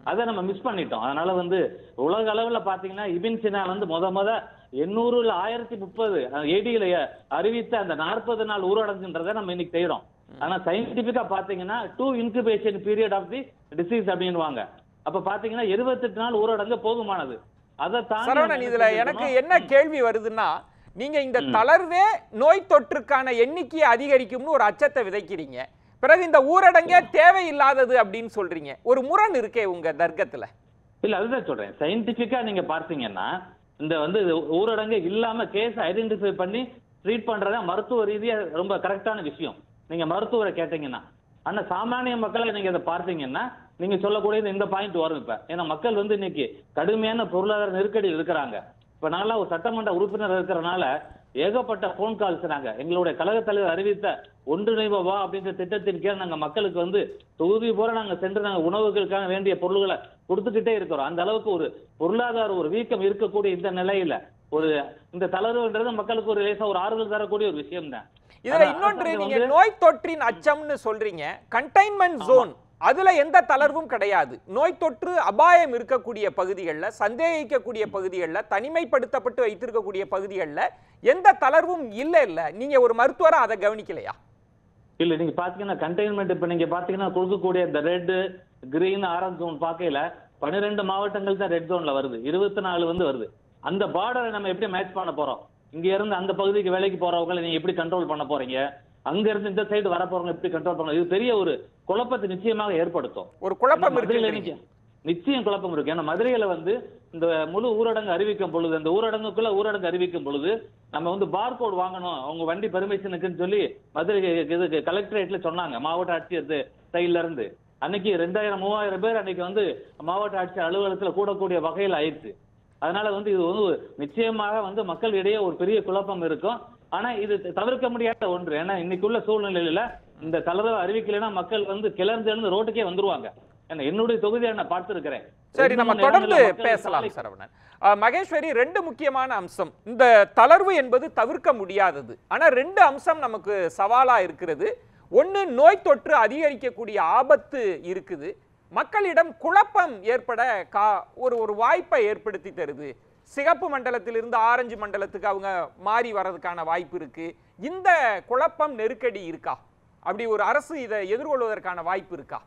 அதை நம்ம மிஸ் பண்ணிட்டோம் அதனால வந்து உலக அளவுல பாத்தீங்கன்னா இபின் சினா வந்து முத முத எண்ணூறுல ஆயிரத்தி முப்பது ஏடியில அறிவித்த அந்த நாற்பது நாள் ஊரடங்குன்றதை நம்ம இன்னைக்கு செய்யறோம் ஆனா சயின்டிபிக்கா பாத்தீங்கன்னா to incubation period of the disease அப்படின்னுவாங்க அப்ப பாத்தீங்கன்னா இருபத்தெட்டு நாள் ஊரடங்கு போதுமானது அதை தாண்டி நம்ம சரவணன் என்ன இதுல எனக்கு செஞ்சிருக்கணும்? என்ன கேள்வி வருதுன்னா நீங்க இந்த தளர்வே நோய் தொற்றுக்கான எண்ணிக்கையை அதிகரிக்கும்னு ஒரு அச்சத்தை விதைக்கிறீங்க பிறகு இந்த ஊரடங்கே தேவையில்லாதது அப்படின்னு சொல்றீங்க ஒரு முரண் இருக்கே உங்க தர்க்கத்துல இல்ல அதுதான் சொல்றேன் சயின்டிபிக்கா நீங்க பார்த்தீங்கன்னா இந்த வந்து இது ஊரடங்கு இல்லாம கேஸ் ஐடென்டிஃபை பண்ணி ட்ரீட் பண்றதா மருத்துவ ரீதியா ரொம்ப கரெக்டான விஷயம் நீங்க மருத்துவரை கேட்டீங்கன்னா ஆனா சாமானிய மக்களை நீங்க இதை பார்த்தீங்கன்னா நீங்க சொல்லக்கூடிய இந்த பாயிண்ட் வரும் இப்ப ஏன்னா மக்கள் வந்து இன்னைக்கு கடுமையான பொருளாதார நெருக்கடியில் இருக்கிறாங்க இப்ப நான்லாம் ஒரு சட்டமன்ற உறுப்பினர் இருக்கிறனால ஏகப்பட்ட போன் கால்ஸ் நாங்க எங்களுடைய கழக தலைவர் அறிவித்த ஒன்றிணைவு வா அப்படின்ற திட்டத்தின் கீழ் நாங்க மக்களுக்கு வந்து தொகுதி பூரா நாங்க சென்று நாங்க உணவுகளுக்கான வேண்டிய பொருள்களை கொடுத்துக்கிட்டே இருக்கிறோம் அந்த அளவுக்கு ஒரு பொருளாதார ஒரு வீக்கம் இருக்கக்கூடிய இந்த நிலையில ஒரு இந்த தளர்வுன்றது மக்களுக்கு ஒரு லேசா ஒரு ஆறுதல் தரக்கூடிய ஒரு விஷயம் தான் இதுல இன்னொன்று நீங்க நோய் தொற்றின் அச்சம்னு சொல்றீங்க கண்டெய்ன்மெண்ட் ஜோன் அதுல எந்த தளர்வும் கிடையாது நோய் தொற்று அபாயம் இருக்கக்கூடிய பகுதிகளில் சந்தேகிக்கக்கூடிய பகுதிகளில் தனிமைப்படுத்தப்பட்டு வைத்திருக்கக்கூடிய பகுதிகளில் எந்த தளர்வும் இல்ல இல்ல நீங்க ஒரு மருத்துவரா அதை கவனிக்கலையா இல்ல நீங்க பாத்தீங்கன்னா கண்டெய்ன்மெண்ட் இப்ப நீங்க பாத்தீங்கன்னா கொடுக்கக்கூடிய இந்த ரெட் கிரீன் ஆரஞ்சு ஜோன் பார்க்கையில பன்னிரெண்டு மாவட்டங்கள் தான் ரெட் ஜோன்ல வருது இருபத்தி நாலு வந்து வருது அந்த பார்டரை நம்ம எப்படி மேட்ச் பண்ண போறோம் இங்க இருந்து அந்த பகுதிக்கு வேலைக்கு போறவங்களை நீங்க எப்படி கண்ட்ரோல் பண்ண போறீங்க அங்க இருந்து இந்த சைடு வர போறவங்க எப்படி கண்ட்ரோல் பண்ண இது பெரிய ஒரு குழப்பத்தை நிச்சயமாக ஏற்படுத்தும் ஒரு குழப்பம் ஏன்னா மதுரையில இருக்கு நிச்சயம் நிச்சயம் குழப்பம் இருக்கு ஏன்னா மதுரையில வந்து இந்த முழு ஊரடங்கு அறிவிக்கும் பொழுது அந்த ஊரடங்குக்குள்ள ஊரடங்கு அறிவிக்கும் பொழுது நம்ம வந்து பார்கோட் வாங்கணும் அவங்க வண்டி பெர்மிஷனுக்குன்னு சொல்லி மதுரை இதுக்கு கலெக்டரேட்ல சொன்னாங்க மாவட்ட ஆட்சியர் சைட்ல இருந்து அன்னைக்கு ரெண்டாயிரம் மூவாயிரம் பேர் அன்னைக்கு வந்து மாவட்ட ஆட்சியர் அலுவலகத்துல கூடக்கூடிய வகையில் ஆயிடுச்சு அதனால வந்து இது வந்து ஒரு நிச்சயமாக வந்து மக்களிடையே ஒரு பெரிய குழப்பம் இருக்கும் ஆனா இது தவிர்க்க முடியாத ஒன்று ஏன்னா இன்னைக்குள்ள சூழ்நிலையில இந்த தளர்வு அறிவிக்கலைன்னா மக்கள் வந்து கிளர்ந்து எழுந்து ரோட்டுக்கே வந்துருவாங்க ஏன்னா என்னுடைய தொகுதியை நான் பார்த்திருக்கிறேன் சரி ரெண்டு நம்ம மணி தொடர்ந்து நேரங்கள்ல மக்கள் பேசலாம் சாலை- சரவணன் அஹ், மகேஸ்வரி ரெண்டு முக்கியமான அம்சம் இந்த தளர்வு என்பது தவிர்க்க முடியாதது ஆனா ரெண்டு அம்சம் நமக்கு சவாலா இருக்கிறது ஒண்ணு நோய் தொற்று அதிகரிக்கக்கூடிய ஆபத்து இருக்குது மக்களிடம் குழப்பம் ஏற்பட கா ஒரு ஒரு வாய்ப்பை ஏற்படுத்தி தருது சிகப்பு மண்டலத்திலிருந்து ஆரஞ்சு மண்டலத்துக்கு அவங்க மாறி வர்றதுக்கான வாய்ப்பு இருக்கு இந்த குழப்பம் நெருக்கடி இருக்கா அப்படி ஒரு அரசு இதை எதிர்கொள்வதற்கான வாய்ப்பு இருக்கா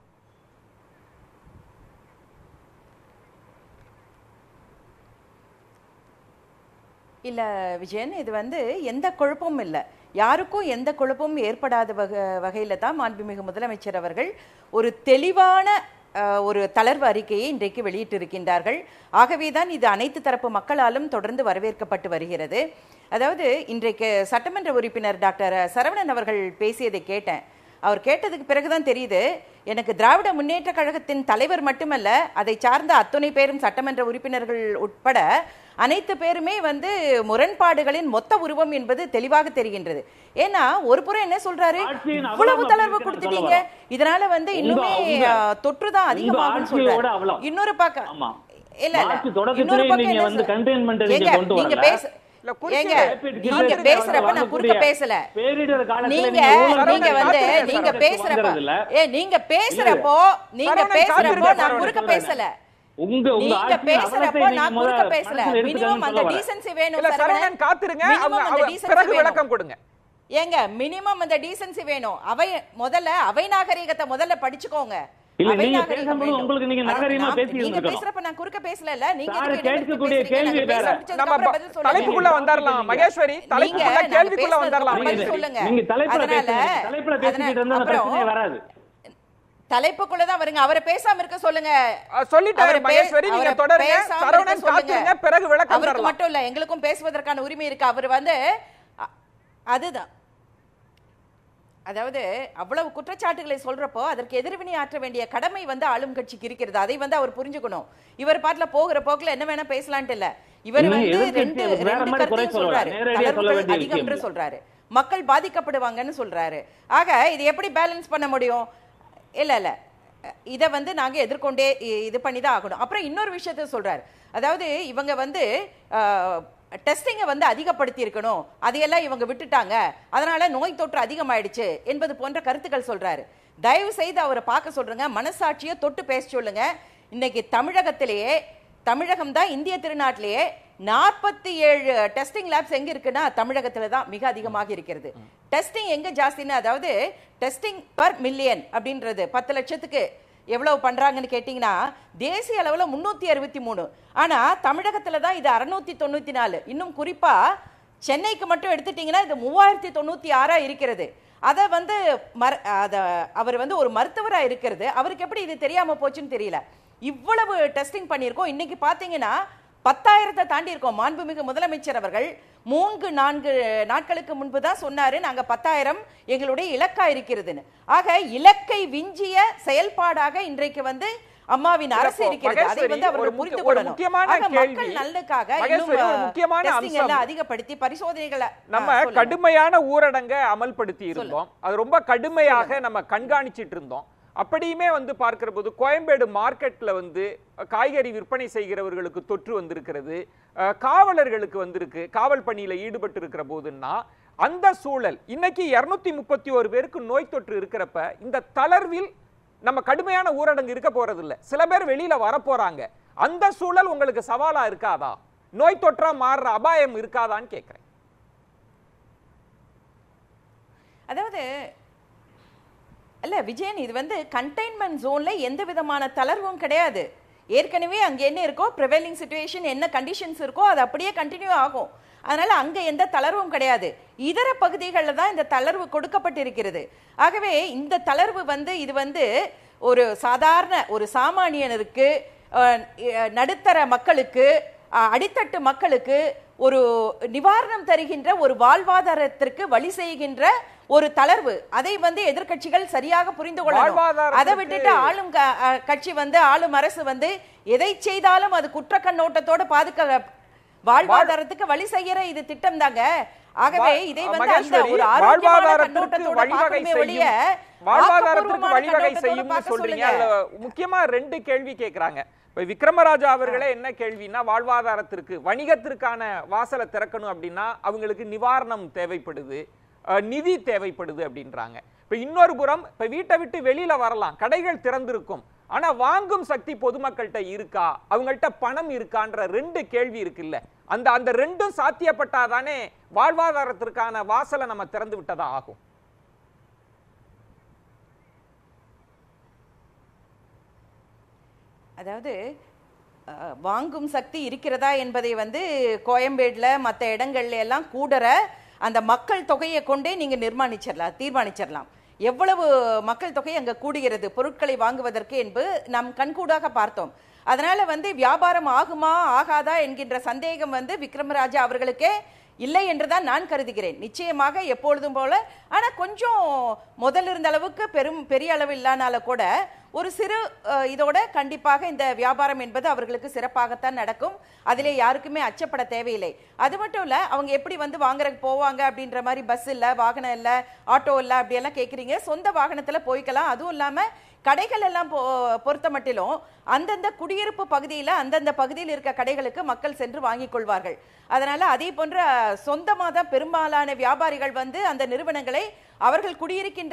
இல்ல விஜயன் இது வந்து எந்த குழப்பமும் இல்லை யாருக்கும் எந்த குழப்பமும் ஏற்படாத வகை வகையில தான் மாண்புமிகு முதலமைச்சர் அவர்கள் ஒரு தெளிவான அஹ், ஒரு தளர்வு அறிக்கையை இன்றைக்கு வெளியிட்டிருக்கின்றார்கள் ஆகவே தான் இது அனைத்து தரப்பு மக்களாலும் தொடர்ந்து வரவேற்கப்பட்டு வருகிறது அதாவது இன்றைக்கு சட்டமன்ற உறுப்பினர் டாக்டர் சரவணன் அவர்கள் பேசியதை கேட்டேன் அவர் கேட்டதுக்கு பிறகுதான் தெரியுது எனக்கு திராவிட முன்னேற்ற கழகத்தின் தலைவர் மட்டுமல்ல அதை சார்ந்த அத்துணை பேரும் சட்டமன்ற உறுப்பினர்கள் உட்பட அனைத்து பேருமே வந்து முரண்பாடுகளின் மொத்த உருவம் என்பது தெளிவாக தெரிகின்றது ஏன்னா ஒரு புறம் என்ன சொல்றாரு ஆட்சியின் இவ்வளவு அவலம் தளர்வு அப்படின்னு கொடுத்துட்டீங்க சொல்ல இதனால வந்து உங்க- இன்னுமே உங்க- அஹ், தொற்று தான் உங்க அதிகமாகும் ஆட்சியோட சொல்றாரு அவலம். இன்னொரு பக்கம் ஆமா. இல்ல இல்ல மார்ச் இன்னொரு தொடக்கத்திலேயே பக்கம் நீங்க என்ன வந்து சொல்- containment நீங்க ஏங்க, கொண்டு நீங்க வரல. பேச இல்ல, குறுக்கிட ஏங்க rapid நீங்க kids பேசுறப்ப நான் குறுக்க வரக்கூடிய பேசல பேரிடர் காலத்துல நீங்க நீங்க ஊழல் நீங்க சரவணன் வந்து காத்துருங்க, நீங்க சரவணன் பேசுறப்ப வந்துடுறதில்ல. ஏ நீங்க பேசுறப்போ நீங்க சரவணன் பேசுறப்போ காத்துருங்க, நான் சரவணன் குறுக்க சொல்றேன். பேசல உங்க உங்க நீங்க ஆட்சியின் பேசுறப்போ அவலத்தை நான் நீங்க குறுக்க முதல்ல பேசல மனசுல மினிமம் எடுத்துக்கணும்னு அந்த சொல்ல வரேன். டீசன்சி வேணும் இல்ல சரவணன் சரவணன் காத்துருங்க Minimum அவங்க அந்த அவ- decency பிறகு வேணும். விளக்கம் கொடுங்க ஏங்க மினிமம் அந்த டீசன்சி வேணும் அவை முதல்ல அவை நாகரிகத்தை முதல்ல படிச்சுக்கோங்க இல்ல, அவை நீங்க நாகரிகம் பேசும்போது வேணும். உங்களுக்கு நீங்க அது நாகரிகமா நான்- பேசி நீங்க இருந்திருக்கணும். பேசுறப்ப நான் குறுக்க பேசல நீங்க சார் எதுக்கு இடையில கேட்கக்கூடிய பேசுறீங்க? கேள்வி நான் பேச வேற. முடிச்சதுக்கு நம்ம அப்புறம் ப- பதில் சொல்லுங்க. தலைப்புக்குள்ள வந்துடலாம் மகேஸ்வரி தலைப்புக்குள்ள நீங்க கேள்விக்குள்ள நாங்க வந்துடலாம் பேசுறதுக்கு மகேஸ்வரி சொல்லுங்க. நீங்க தலைப்புல அதனால- பேசுங்க தலைப்புல பேசிக்கிட்டு அதனால- இருந்தா அந்த அப்புறம் பிரச்சனையே வராது தலைப்புக்குள்ளதான் வருங்க அவரை பேசாம இருக்க சொல்லுங்க அஹ், சொல்லிட்டாரு அவரை பே- மகேஸ்வரி நீங்க அவரை தொடருங்க பேசாம சரவணன் இருக்க சொல்லுங்க. காத்துருங்க பிறகு விளக்கம் அவருக்கு தரலாம் மட்டும் இல்ல எங்களுக்கும் பேசுவதற்கான உரிமை இருக்கு அவர் வந்து அ- அதுதான் அதாவது அவ்வளவு குற்றச்சாட்டுகளை சொல்றப்போ அதற்கு எதிர்வினை ஆற்ற வேண்டிய கடமை வந்து ஆளும் கட்சிக்கு இருக்கிறது அதை வந்து அவர் புரிஞ்சுக்கணும் இவர் பாட்டுல போகிற போக்குல என்ன வேணா பேசலான்ட்டு இல்ல இவர் நீங்க வந்து எதிர்க்கட்சி ரெண்டு அதுக்கு வேற ரெண்டு மாதிரி குறை கருத்தையும் சொல்லலாம். சொல்றாரு நேரடியா சொல்ல தளர்வுகள் வேண்டிய அதிகம் என்று விஷயம். சொல்றாரு மக்கள் பாதிக்கப்படுவாங்கன்னு சொல்றாரு ஆக இது எப்படி பேலன்ஸ் பண்ண முடியும் இல்ல இல்ல இதை வந்து நாங்க எதிர்கொண்டே இ- இது பண்ணி தான் ஆகணும் அப்புறம் இன்னொரு விஷயத்த சொல்றாரு அதாவது இவங்க வந்து டெஸ்டிங்கை வந்து அதிகப்படுத்தி இருக்கணும் அதையெல்லாம் இவங்க விட்டுட்டாங்க அதனால நோய் தொற்று அதிகமாயிடுச்சு என்பது போன்ற கருத்துக்கள் சொல்றாரு தயவு செய்து அவரை பார்க்க சொல்றேங்க மனசாட்சியை தொட்டு பேச சொல்லுங்க இன்னைக்கு தமிழகத்திலேயே தமிழகம் தான் இந்திய திருநாட்டிலேயே நாற்பத்தி ஏழு டெஸ்டிங் லேப்ஸ் எங்க இருக்குன்னா தமிழகத்துல தான் மிக அதிகமாக இருக்கிறது டெஸ்டிங் எங்க ஜாஸ்தின்னு அதாவது டெஸ்டிங் பர் மில்லியன் அப்படின்றது பத்து லட்சத்துக்கு எவ்வளவு பண்றாங்கன்னு கேட்டிங்கன்னா தேசிய அளவுல முன்னூத்தி அறுபத்தி மூணு ஆனா தமிழகத்துல தான் இது அறுநூத்தி தொண்ணூத்தி நாலு இன்னும் குறிப்பா சென்னைக்கு மட்டும் எடுத்துட்டீங்கன்னா இது மூவாயிரத்தி தொண்ணூத்தி ஆறா இருக்கிறது அதை வந்து மர அத அவர் வந்து ஒரு மருத்துவரா இருக்கிறது அவருக்கு எப்படி இது தெரியாம போச்சுன்னு தெரியல இவ்வளவு டெஸ்டிங் பண்ணியிருக்கோம் இன்னைக்கு பாத்தீங்கன்னா பத்தாயிரத்தை தாண்டி இருக்கோம் மாண்புமிகு முதலமைச்சர் அவர்கள் மூன்று நான்கு நாட்களுக்கு முன்பு தான் சொன்னாரு நாங்க பத்தாயிரம் எங்களுடைய இலக்கா இருக்கிறதுன்னு ஆக இலக்கை விஞ்சிய செயல்பாடாக இன்றைக்கு வந்து அம்மாவின் அரசு இப்போ இருக்கிறது அதை மகேஸ்வரி, வந்து ஒரு அவர்கள் முக்கிய- புரிந்து ஒரு கொள்ளணும் முக்கியமான ஆக மக்கள் கேள்வி. நல்லுக்காக மகேஸ்வரி, ஒரு முக்கியமான testing அம்சம். எல்லாம் அதிகப்படுத்தி பரிசோதனைகளை ஆ, நம்ம சொல்லுங்க. கடுமையான ஊரடங்கை அமல்படுத்தி இருந்தோம் அது ரொம்ப கடுமையாக நம்ம கண்காணிச்சிட்டு இருந்தோம் அப்படியுமே வந்து பார்க்கிற போது கோயம்பேடு மார்க்கெட்ல வந்து காய்கறி விற்பனை செய்கிறவர்களுக்கு தொற்று வந்திருக்கிறது அஹ், காவலர்களுக்கு வந்திருக்கு காவல் பணியில ஈடுபட்டு இருக்கிற போதுன்னா அந்த சூழல் இன்னைக்கு இருநூத்தி முப்பத்தி ஒரு பேருக்கு நோய் தொற்று இருக்கிறப்ப இந்த தளர்வில் நம்ம கடுமையான ஊரடங்கு இருக்க போறது இல்ல சில பேர் வெளியில வரப்போறாங்க அந்த சூழல் உங்களுக்கு சவாலா இருக்காதா நோய் தொற்றா மாறுற அபாயம் இருக்காதான்னு கேட்கிறேன் அதாவது அல்ல விஜயன் இது வந்து கண்டெய்ன்மெண்ட் ஜோன்ல எந்த விதமான தளர்வும் கிடையாது ஏற்கனவே அங்க என்ன இருக்கோ ப்ரிவைலிங் சுச்சுவேஷன் என்ன கண்டிஷன்ஸ் இருக்கோ அது அப்படியே கண்டினியூ ஆகும் அதனால அங்க எந்த தளர்வும் கிடையாது இதர பகுதிகளில் தான் இந்த தளர்வு கொடுக்கப்பட்டிருக்கிறது ஆகவே இந்த தளர்வு வந்து இது வந்து ஒரு சாதாரண ஒரு சாமானியனருக்கு அஹ், அஹ், நடுத்தர மக்களுக்கு அஹ், அடித்தட்டு மக்களுக்கு ஒரு நிவாரணம் தருகின்ற ஒரு வாழ்வாதாரத்திற்கு வழி செய்கின்ற ஒரு தளர்வு அதை வந்து எதிர்க்கட்சிகள் சரியாக புரிந்து கொள்ளணும் வாழ்வாதாரத்திற்கு- அதை விட்டுட்டு ஆளும் க- அஹ், கட்சி வந்து ஆளும் அரசு வந்து எதை செய்தாலும் அது குற்ற கண்ணோட்டத்தோட பாதுகா வாழ்வாதாரத்துக்கு வழி செய்யற இது திட்டம் தாங்க ஆகவே வா- இதை வந்து அந்த மகேஸ்வரி, ஒரு ஆரோக்கியமான வாழ்வாதாரத்திற்கு கண்ணோட்டத்தோட வழிவகை பார்க்கணுமே ஒழிய செய்யும் வாழ்வாதாரத்திற்கு ஆக்கப்பூர்வமான வழிவகை கண்ணோட்டத்தோட செய்யும்னு பார்க்க சொல்றீங்க சொல்லுங்க. அதுல முக்கியமா ரெண்டு கேள்வி கேக்குறாங்க இப்ப விக்ரமராஜா அவர்களே என்ன கேள்வினா வாழ்வாதாரத்திற்கு வணிகத்திற்கான வாசலை திறக்கணும் அப்படின்னா அவங்களுக்கு நிவாரணம் தேவைப்படுது அஹ், நிதி தேவைப்படுது அப்படின்றாங்க இப்ப இன்னொரு புறம் இப்ப வீட்டை விட்டு வெளியில வரலாம் கடைகள் திறந்திருக்கும் ஆனா வாங்கும் சக்தி பொதுமக்கள்கிட்ட இருக்கா அவங்கள்ட்ட பணம் இருக்கான்ற ரெண்டு கேள்வி இருக்குல்ல அந்த அந்த ரெண்டும் சாத்தியப்பட்டாதானே வாழ்வாதாரத்திற்கான வாசலை நம்ம திறந்து விட்டதா ஆகும் அதாவது அஹ், வாங்கும் சக்தி இருக்கிறதா என்பதை வந்து கோயம்பேடுல மற்ற இடங்கள்ல எல்லாம் கூடுற அந்த மக்கள் தொகையை கொண்டே நீங்க நிர்மாணிச்சிடலாம் தீர்மானிச்சிடலாம் எவ்வளவு மக்கள் தொகை அங்க கூடுகிறது பொருட்களை வாங்குவதற்கு என்பது நாம் கண்கூடாக பார்த்தோம் அதனால வந்து வியாபாரம் ஆகுமா ஆகாதா என்கின்ற சந்தேகம் வந்து விக்ரமராஜா அவர்களுக்கே இல்லை என்றுதான் நான் கருதுகிறேன் நிச்சயமாக எப்பொழுதும் போல ஆனா கொஞ்சம் முதல்ல இருந்த அளவுக்கு பெரும் பெரிய அளவு இல்லானால கூட ஒரு சிறு அஹ், இதோட கண்டிப்பாக இந்த வியாபாரம் என்பது அவர்களுக்கு சிறப்பாகத்தான் நடக்கும் அதிலே யாருக்குமே அச்சப்பட தேவையில்லை அது மட்டும் இல்ல அவங்க எப்படி வந்து வாங்குறதுக்கு போவாங்க அப்படின்ற மாதிரி பஸ் இல்ல வாகனம் இல்ல ஆட்டோ இல்ல அப்படியெல்லாம் கேக்குறீங்க சொந்த வாகனத்துல போய்க்கலாம் அதுவும் இல்லாம கடைகள் எல்லாம் பொ- பொறுத்த மட்டிலும் அந்தந்த குடியிருப்பு பகுதியில அந்தந்த பகுதியில் இருக்க கடைகளுக்கு மக்கள் சென்று வாங்கிக் கொள்வார்கள் அதனால அதே போன்ற சொந்தமாக தான் பெரும்பாலான வியாபாரிகள் வந்து அந்த நிறுவனங்களை அவர்கள் குடியிருக்கின்ற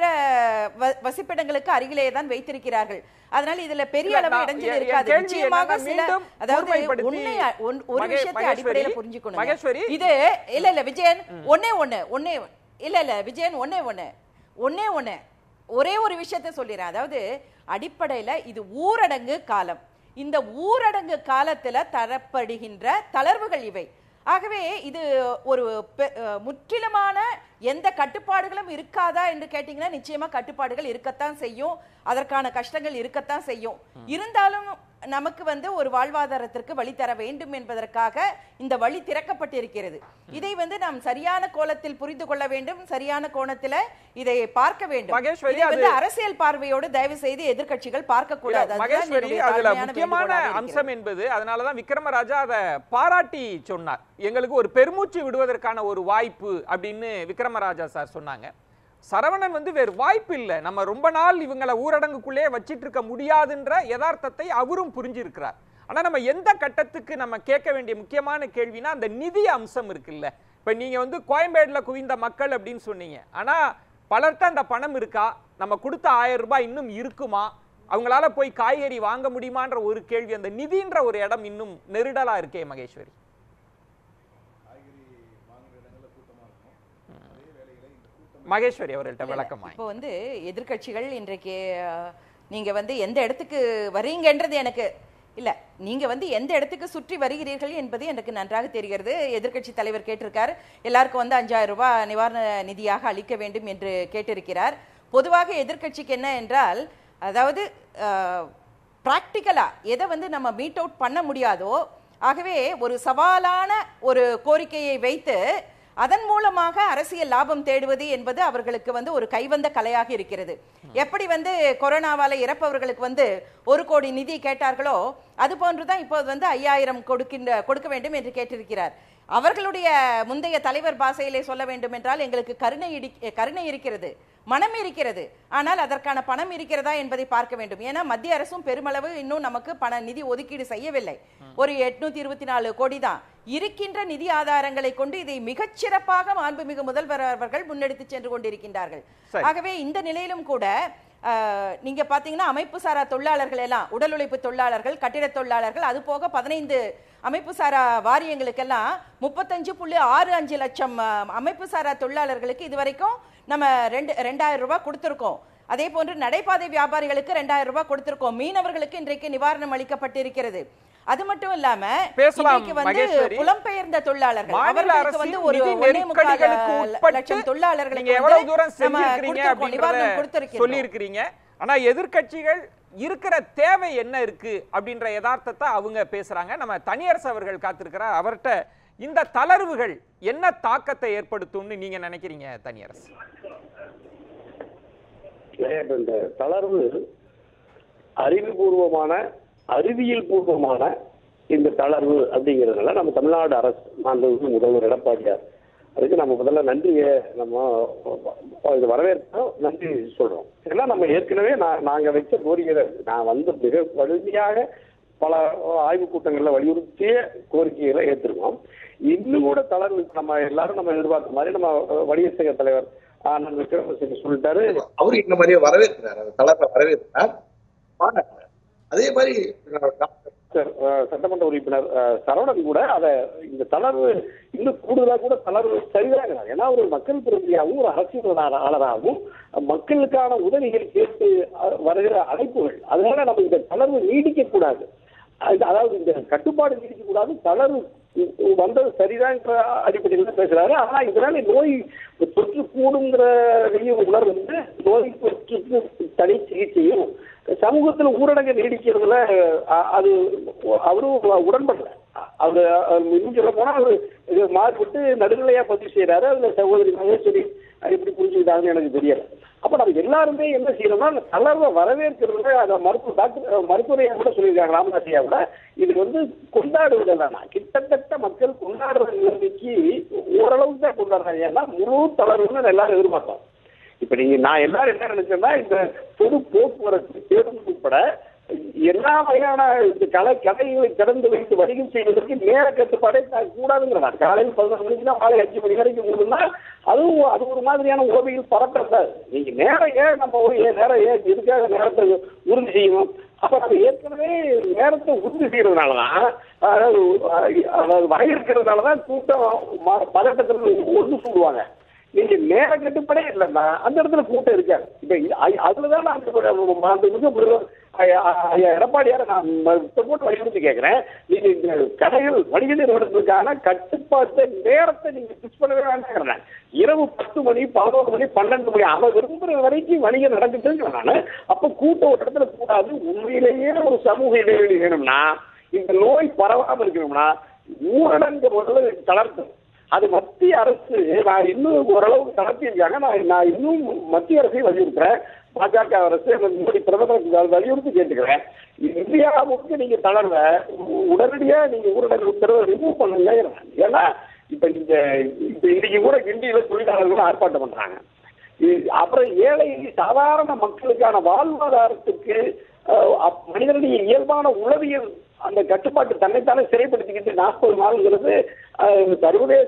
வ- வசிப்பிடங்களுக்கு அருகிலே தான் வைத்திருக்கிறார்கள் அதனால இதுல பெரிய இல்ல, அளவு நான் இடைஞ்சல் என் இருக்காது கேள்வி நிச்சயமாக என்னன்னா, சில மீண்டும் அதாவது கூர்மைப்படுத்தி- உண்மை ஒன்- ஒரு மகே- விஷயத்தை மகேஸ்வரி, அடிப்படையில புரிஞ்சுக்கணும் மகேஸ்வரி. இது இல்ல இல்ல விஜயன் ஒண்ணே ஒண்ணு ஒண்ணே இல்ல இல்ல விஜயன் ஒண்ணே ஒண்ணு ஒண்ணே ஒண்ணு ஒரே ஒரு விஷயத்தை சொல்லிடுறேன் அதாவது அடிப்படையில இது ஊரடங்கு காலம் இந்த ஊரடங்கு காலத்துல தரப்படுகின்ற தளர்வுகள் இவை ஆகவே இது ஒரு பெ- அஹ் முற்றிலுமான எந்த கட்டுப்பாடுகளும் இருக்காதா என்று கேட்டீங்கன்னா நிச்சயமா கட்டுப்பாடுகள் இருக்கத்தான் செய்யும் அதற்கான கஷ்டங்கள் இருக்கத்தான் செய்யும் இருந்தாலும் நமக்கு வந்து ஒரு வாழ்வாதாரத்திற்கு வழி தர வேண்டும் என்பதற்காக இந்த வழி திறக்கப்பட்டிருக்கிறது இதை வந்து நாம் சரியான கோலத்தில் புரிந்து கொள்ள வேண்டும் சரியான கோணத்துல இதை பார்க்க வேண்டும் மகேஸ்வரி, இதை வந்து அது- அரசியல் பார்வையோடு தயவு செய்து எதிர்க்கட்சிகள் பார்க்க கூடாது அதுதான் மகேஸ்வரி என்னுடைய அதுல தாழ்மையான முக்கியமான வேண்டுகோளாக இருக்கிறது. அம்சம் என்பது அதனாலதான் விக்ரமராஜா அதை பாராட்டி சொன்னார் எங்களுக்கு ஒரு பெருமூச்சு விடுவதற்கான ஒரு வாய்ப்பு அப்படின்னு விக்ரமராஜா சார் சொன்னாங்க சரவணன் வந்து வேறு வாய்ப்பு இல்லை நம்ம ரொம்ப நாள் இவங்களை ஊரடங்குக்குள்ளே வச்சிட்டு இருக்க முடியாதுன்ற யதார்த்தத்தை அவரும் புரிஞ்சிருக்கிறார் ஆனா நம்ம எந்த கட்டத்துக்கு நம்ம கேட்க வேண்டிய முக்கியமான கேள்வினா அந்த நிதி அம்சம் இருக்குல்ல இப்ப நீங்க வந்து கோயம்பேடுல குவிந்த மக்கள் அப்படின்னு சொன்னீங்க ஆனா பலர்கிட்ட அந்த பணம் இருக்கா நம்ம கொடுத்த ஆயிரம் ரூபாய் இன்னும் இருக்குமா அவங்களால போய் காய்கறி வாங்க முடியுமான்ற ஒரு கேள்வி அந்த நிதின்ற ஒரு இடம் இன்னும் நெருடலா இருக்கே மகேஸ்வரி மகேஸ்வரி அவர்கள்ட்ட விளக்கமா இப்போ வந்து எதிர்க்கட்சிகள் இன்றைக்கு அஹ், நீங்க வந்து எந்த இடத்துக்கு வரீங்கன்றது எனக்கு இல்ல நீங்க வந்து எந்த இடத்துக்கு சுற்றி வருகிறீர்கள் என்பது எனக்கு நன்றாக தெரிகிறது எதிர்க்கட்சி தலைவர் கேட்டிருக்கார் எல்லாருக்கும் வந்து அஞ்சாயிரம் ரூபாய் நிவாரண நிதியாக அளிக்க வேண்டும் என்று கேட்டிருக்கிறார் பொதுவாக எதிர்க்கட்சிக்கு என்ன என்றால் அதாவது ப்ராக்டிக்கலா எதை வந்து நம்ம மீட் அவுட் பண்ண முடியாதோ ஆகவே ஒரு சவாலான ஒரு கோரிக்கையை வைத்து அதன் மூலமாக அரசியல் லாபம் தேடுவது என்பது அவர்களுக்கு வந்து ஒரு கைவந்த கலையாக இருக்கிறது எப்படி வந்து கொரோனாவால இறப்பவர்களுக்கு வந்து ஒரு கோடி நிதி கேட்டார்களோ அது போன்றுதான் இப்போது வந்து ஐயாயிரம் கொடுக்கின்ற கொடுக்க வேண்டும் என்று கேட்டிருக்கிறார் அவர்களுடைய முந்தைய தலைவர் பாசையிலே சொல்ல வேண்டும் என்றால் எங்களுக்கு கருணை இடி கருணை இருக்கிறது மனம் இருக்கிறது ஆனால் அதற்கான பணம் இருக்கிறதா என்பதை பார்க்க வேண்டும் ஏன்னா மத்திய அரசும் பெருமளவு இன்னும் நமக்கு பண நிதி ஒதுக்கீடு செய்யவில்லை ஒரு எட்நூத்தி இருபத்தி நாலு கோடி தான் இருக்கின்ற நிதி ஆதாரங்களை கொண்டு இதை மிகச்சிறப்பாக மாண்புமிகு முதல்வர் அவர்கள் முன்னெடுத்து சென்று கொண்டிருக்கின்றார்கள் சரி. ஆகவே இந்த நிலையிலும் கூட அஹ், நீங்க பாத்தீங்கன்னா அமைப்பு சாரா தொழிலாளர்கள் எல்லாம் உடல் உழைப்பு தொழிலாளர்கள் கட்டிட தொழிலாளர்கள் அது போக பதினைந்து அமைப்பு சாரா வாரியங்களுக்கெல்லாம் முப்பத்தஞ்சு புள்ளி ஆறு அஞ்சு லட்சம் அஹ், அமைப்பு சாரா தொழிலாளர்களுக்கு இதுவரைக்கும் நம்ம ரெண்டு ரெண்டாயிரம் ரூபாய் கொடுத்திருக்கோம் அதே போன்று நடைபாதை வியாபாரிகளுக்கு ரெண்டாயிரம் ரூபாய் கொடுத்திருக்கோம் மீனவர்களுக்கு இன்றைக்கு நிவாரணம் அளிக்கப்பட்டிருக்கிறது அது மட்டும் இல்லாம பேசலாம், இன்றைக்கு வந்து மகேஸ்வரி. புலம்பெயர்ந்த தொழிலாளர்கள் மாநில அவர்களுக்கு வந்து அரசின் ஒரு நிதி ஒண்ணே முக்கால் நெருக்கடிகளுக்கு உட்பட்டு லட்சம் தொழிலாளர்களுக்கு நீங்க வந்து எவ்வளவு தூரம் நம்ம செஞ்சிருக்கிறீங்க கொடுத்திருக்கோம், நிவாரணம் அப்படின்றத கொடுத்திருக்கிறோம். சொல்லியிருக்கிறீங்க ஆனா எதிர்க்கட்சிகள் இருக்கிற தேவை என்ன இருக்கு அப்படின்ற யதார்த்தத்தை அவங்க பேசுறாங்க நம்ம தனியரசு அவர்கள் காத்திருக்கிறார் அவர்கிட்ட இந்த தளர்வுகள் என்ன தாக்கத்தை ஏற்படுத்தும்னு நீங்க நினைக்கிறீங்க தனியரசு இப்ப இந்த தளர்வு அறிவுபூர்வமான அறிவியல் பூர்வமான இந்த தளர்வு அப்படிங்கிறதுனால நம்ம தமிழ்நாடு அரசு மாண்புமிகு முதல்வர் எடப்பாடியார் அதுக்கு நம்ம முதல்ல நன்றியை நம்ம இது வரவேற்போம் நன்றி சொல்றோம் ஏன்னா நம்ம ஏற்கனவே நான் நாங்க வச்ச கோரிக்கை நான் வந்து மிக வலிமையாக பல ஆய்வுக் கூட்டங்கள்ல வலியுறுத்திய கோரிக்கைகளை ஏற்றிருக்கோம் இன்னும் கூட தளர்வு நம்ம எல்லாரும் நம்ம எதிர்பார்த்த மாதிரி நம்ம வணிகர் சங்க தலைவர் ஆனந்த் விக்ரமசிங்க சொல்லிட்டாரு அவரு இந்த மாதிரியே வரவேற்கிறார் அந்த தளர்வை வரவேற்கிறார் பாராட்டுறார். அதே மாதிரி அஹ், டாக்டர், அஹ், சட்டமன்ற உறுப்பினர் அஹ், சரவணன் கூட அதை இந்த தளர்வு இன்னும் கூடுதலா கூட தளர்வு சரிதாகிறார் ஏன்னா ஒரு மக்கள் பிரதியாகவும் ஒரு அரசியலாளராகவும் மக்களுக்கான உதவிகள் கேட்டு அஹ், வருகிற அழைப்புகள் அதனால நம்ம இந்த தளர்வு நீடிக்க கூடாது அது- அதாவது இந்த கட்டுப்பாடு நீடிக்க கூடாது தளர்வு வந்தது சரிதான்ற அடிப்படையில் தான் பேசுறாரு ஆனா இதனால நோய் தொற்று கூடுங்கிற உணர்வு வந்து நோய் தொற்றுக்கு தனி சிகிச்சையும் சமூகத்துல ஊரடங்கு நீடிக்கிறதுல அ- அது அவரும் உடன்படல அவரு அவர் இன்னும் சொல்ல போனா அவரு இது மாறுபட்டு நடுநிலையா பதிவு செய்யறாரு அதுல சகோதரி மகேஸ்வரி அது எப்படி புரிஞ்சுக்கிட்டாங்கன்னு எனக்கு தெரியல அப்ப நம்ம எல்லாருமே என்ன செய்யணும்னா அந்த தளர்வை வரவேற்கிறதுல அதை மருத்துவ டாக்டர் மருத்துவரையா கூட சொல்லியிருக்காங்க ராமதாசியா கூட இது வந்து கொண்டாடுவது வேணாம் கிட்டத்தட்ட மக்கள் கொண்டாடுற நிலைமைக்கு ஓரளவுக்கு தான் கொண்டாடுறாங்க ஏன்னா முழு தளர்வுன்னு எல்லாரும் எதிர்பார்த்தோம் இப்ப நீங்க நான் எல்லாரும் என்ன நினைச்சேன்னா இந்த பொது போக்குவரத்து பேருந்து உட்பட எல்லா வகையான இந்த கலை கடைகளை திறந்து வைத்து வணிகம் செய்வதற்கு நேர கட்டுப்பாடே த- கூடாதுங்கிறதா காலையில் பதினொரு மணிக்கு தான் மாலை அஞ்சு மணி வரைக்கும் முடியும்னா அதுவும் அது ஒரு மாதிரியான உறவையில் பரப்பக்கூடாது நீங்க நேரம் ஏன் நம்ம ஒரு ஏன் நேரம் ஏன் இதுக்காக நேரத்தை உறுதி செய்யணும் அப்ப நம்ம ஏற்கனவே நேரத்தை உறுதி செய்யறதுனாலதான் அதாவது அதாவது வரையறுக்கிறதுனாலதான் கூட்டம் ம- பதட்டத்தில் ஒன்று சொல்லுவாங்க நீங்க நேர கட்டுப்படே இல்லைன்னா அந்த இடத்துல கூட்டம் இருக்காது இப்ப இது- அ- அதுலதான் நான் அந்த அந்த மிக முதல்வர் ஐயா- ஐயா எடப்பாடியார நான் ம- இப்ப போட்டு வலியுறுத்தி கேட்கிறேன் நீங்க இந்த கடைகள் வணிக நிறுவனத்துக்கான கட்டுப்பாட்டை நேரத்தை நீங்க பிக்ஸ் பண்ணவே வேண்டாங்கிறேன் இரவு பத்து மணி பதினோரு மணி பன்னெண்டு மணி அவன் விரும்புற வரைக்கும் வணிகம் நடந்துட்டு நான் அப்ப கூட்டம் ஒரு இடத்துல கூடாது உண்மையிலேயே ஒரு சமூக இடைவெளி வேணும்னா இந்த நோய் பரவாம இருக்கணும்னா ஊரடங்கு முதல்ல தளர்த்தணும் அது மத்திய அரசு நான் இன்னும் ஓரளவுக்கு நடத்தியிருக்காங்க நான் நான் இன்னும் மத்திய அரசை வலியுறுத்துறேன் பாஜக அரசு எனக்கு மோடி பிரதமர் வலியுறுத்தி கேட்டுக்கிறேன் இந்தியாவுக்கு நீங்க தளர்வ உ- உடனடியா நீங்க ஊரடங்கு உத்தரவை ரிமூவ் பண்ணுங்க ஏன்னா இப்ப இந்த இப்ப இன்னைக்கு கூட கிண்டியில தொழிலாளர்கள் ஆர்ப்பாட்டம் பண்றாங்க இது- அப்புறம் ஏழை சாதாரண மக்களுக்கான வாழ்வாதாரத்துக்கு அஹ், அப்- மனிதனுடைய இயல்பான உளவியல் அந்த கட்டுப்பாட்டு தன்னைத்தானே சிறைப்படுத்திக்கிட்டு நாற்பது நாளுங்கிறது அஹ், சர்வதேச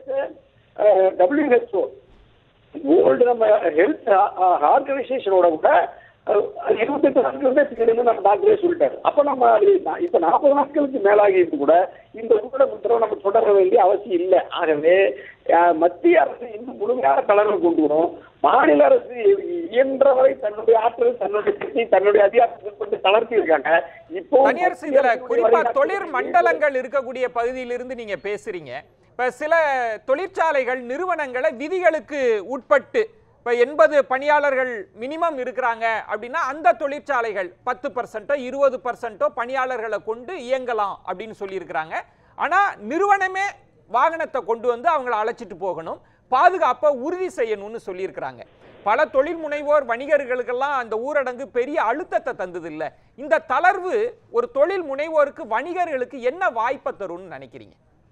டபிள்யூஹெச்ஓ வேர்ல்டு நம்ம ஹெல்த் ஆர்கனைசேஷனோட கூட அஹ் இருபத்தெட்டு நாட்கள் தான் செய்யணும்னு நம்ம டாக்டரே சொல்லிட்டாரு அப்ப நம்ம அது நா- இப்ப நாற்பது நாட்களுக்கு மேலாகி இருந்து கூட இந்த ஊரடங்கு உத்தரவை நம்ம தொடர வேண்டிய அவசியம் இல்லை ஆகவே அஹ், மத்திய அரசு இன்னும் முழுமையாக தளர்வு கொண்டு வரும் மாநில அரசு இயன்றவரை தன்னுடைய ஆற்றல் தன்னுடைய சக்தி தன்னுடைய அதிகாரத்துக்கு கொண்டு தளர்த்தி இருக்காங்க இப்போ தனியார் இதுல குறிப்பா தொழிற் மண்டலங்கள் இருக்கக்கூடிய பகுதியிலிருந்து நீங்க பேசுறீங்க இப்ப சில தொழிற்சாலைகள் நிறுவனங்களை விதிகளுக்கு உட்பட்டு இப்ப எண்பது பணியாளர்கள் மினிமம் இருக்கிறாங்க அப்படின்னா அந்த தொழிற்சாலைகள் பத்து பர்சன்ட்டோ இருபது பர்சன்ட்டோ பணியாளர்களை கொண்டு இயங்கலாம் அப்படின்னு சொல்லியிருக்கிறாங்க ஆனா நிறுவனமே வாகனத்தை கொண்டு வந்து அவங்கள அழைச்சிட்டு போகணும் பாதுகாப்பை உறுதி செய்யணும்னு சொல்லியிருக்கிறாங்க பல தொழில் முனைவோர் வணிகர்களுக்கெல்லாம் அந்த ஊரடங்கு பெரிய அழுத்தத்தை தந்தது இல்ல இந்த தளர்வு ஒரு தொழில் முனைவோருக்கு வணிகர்களுக்கு என்ன வாய்ப்பை தரும்னு நினைக்கிறீங்க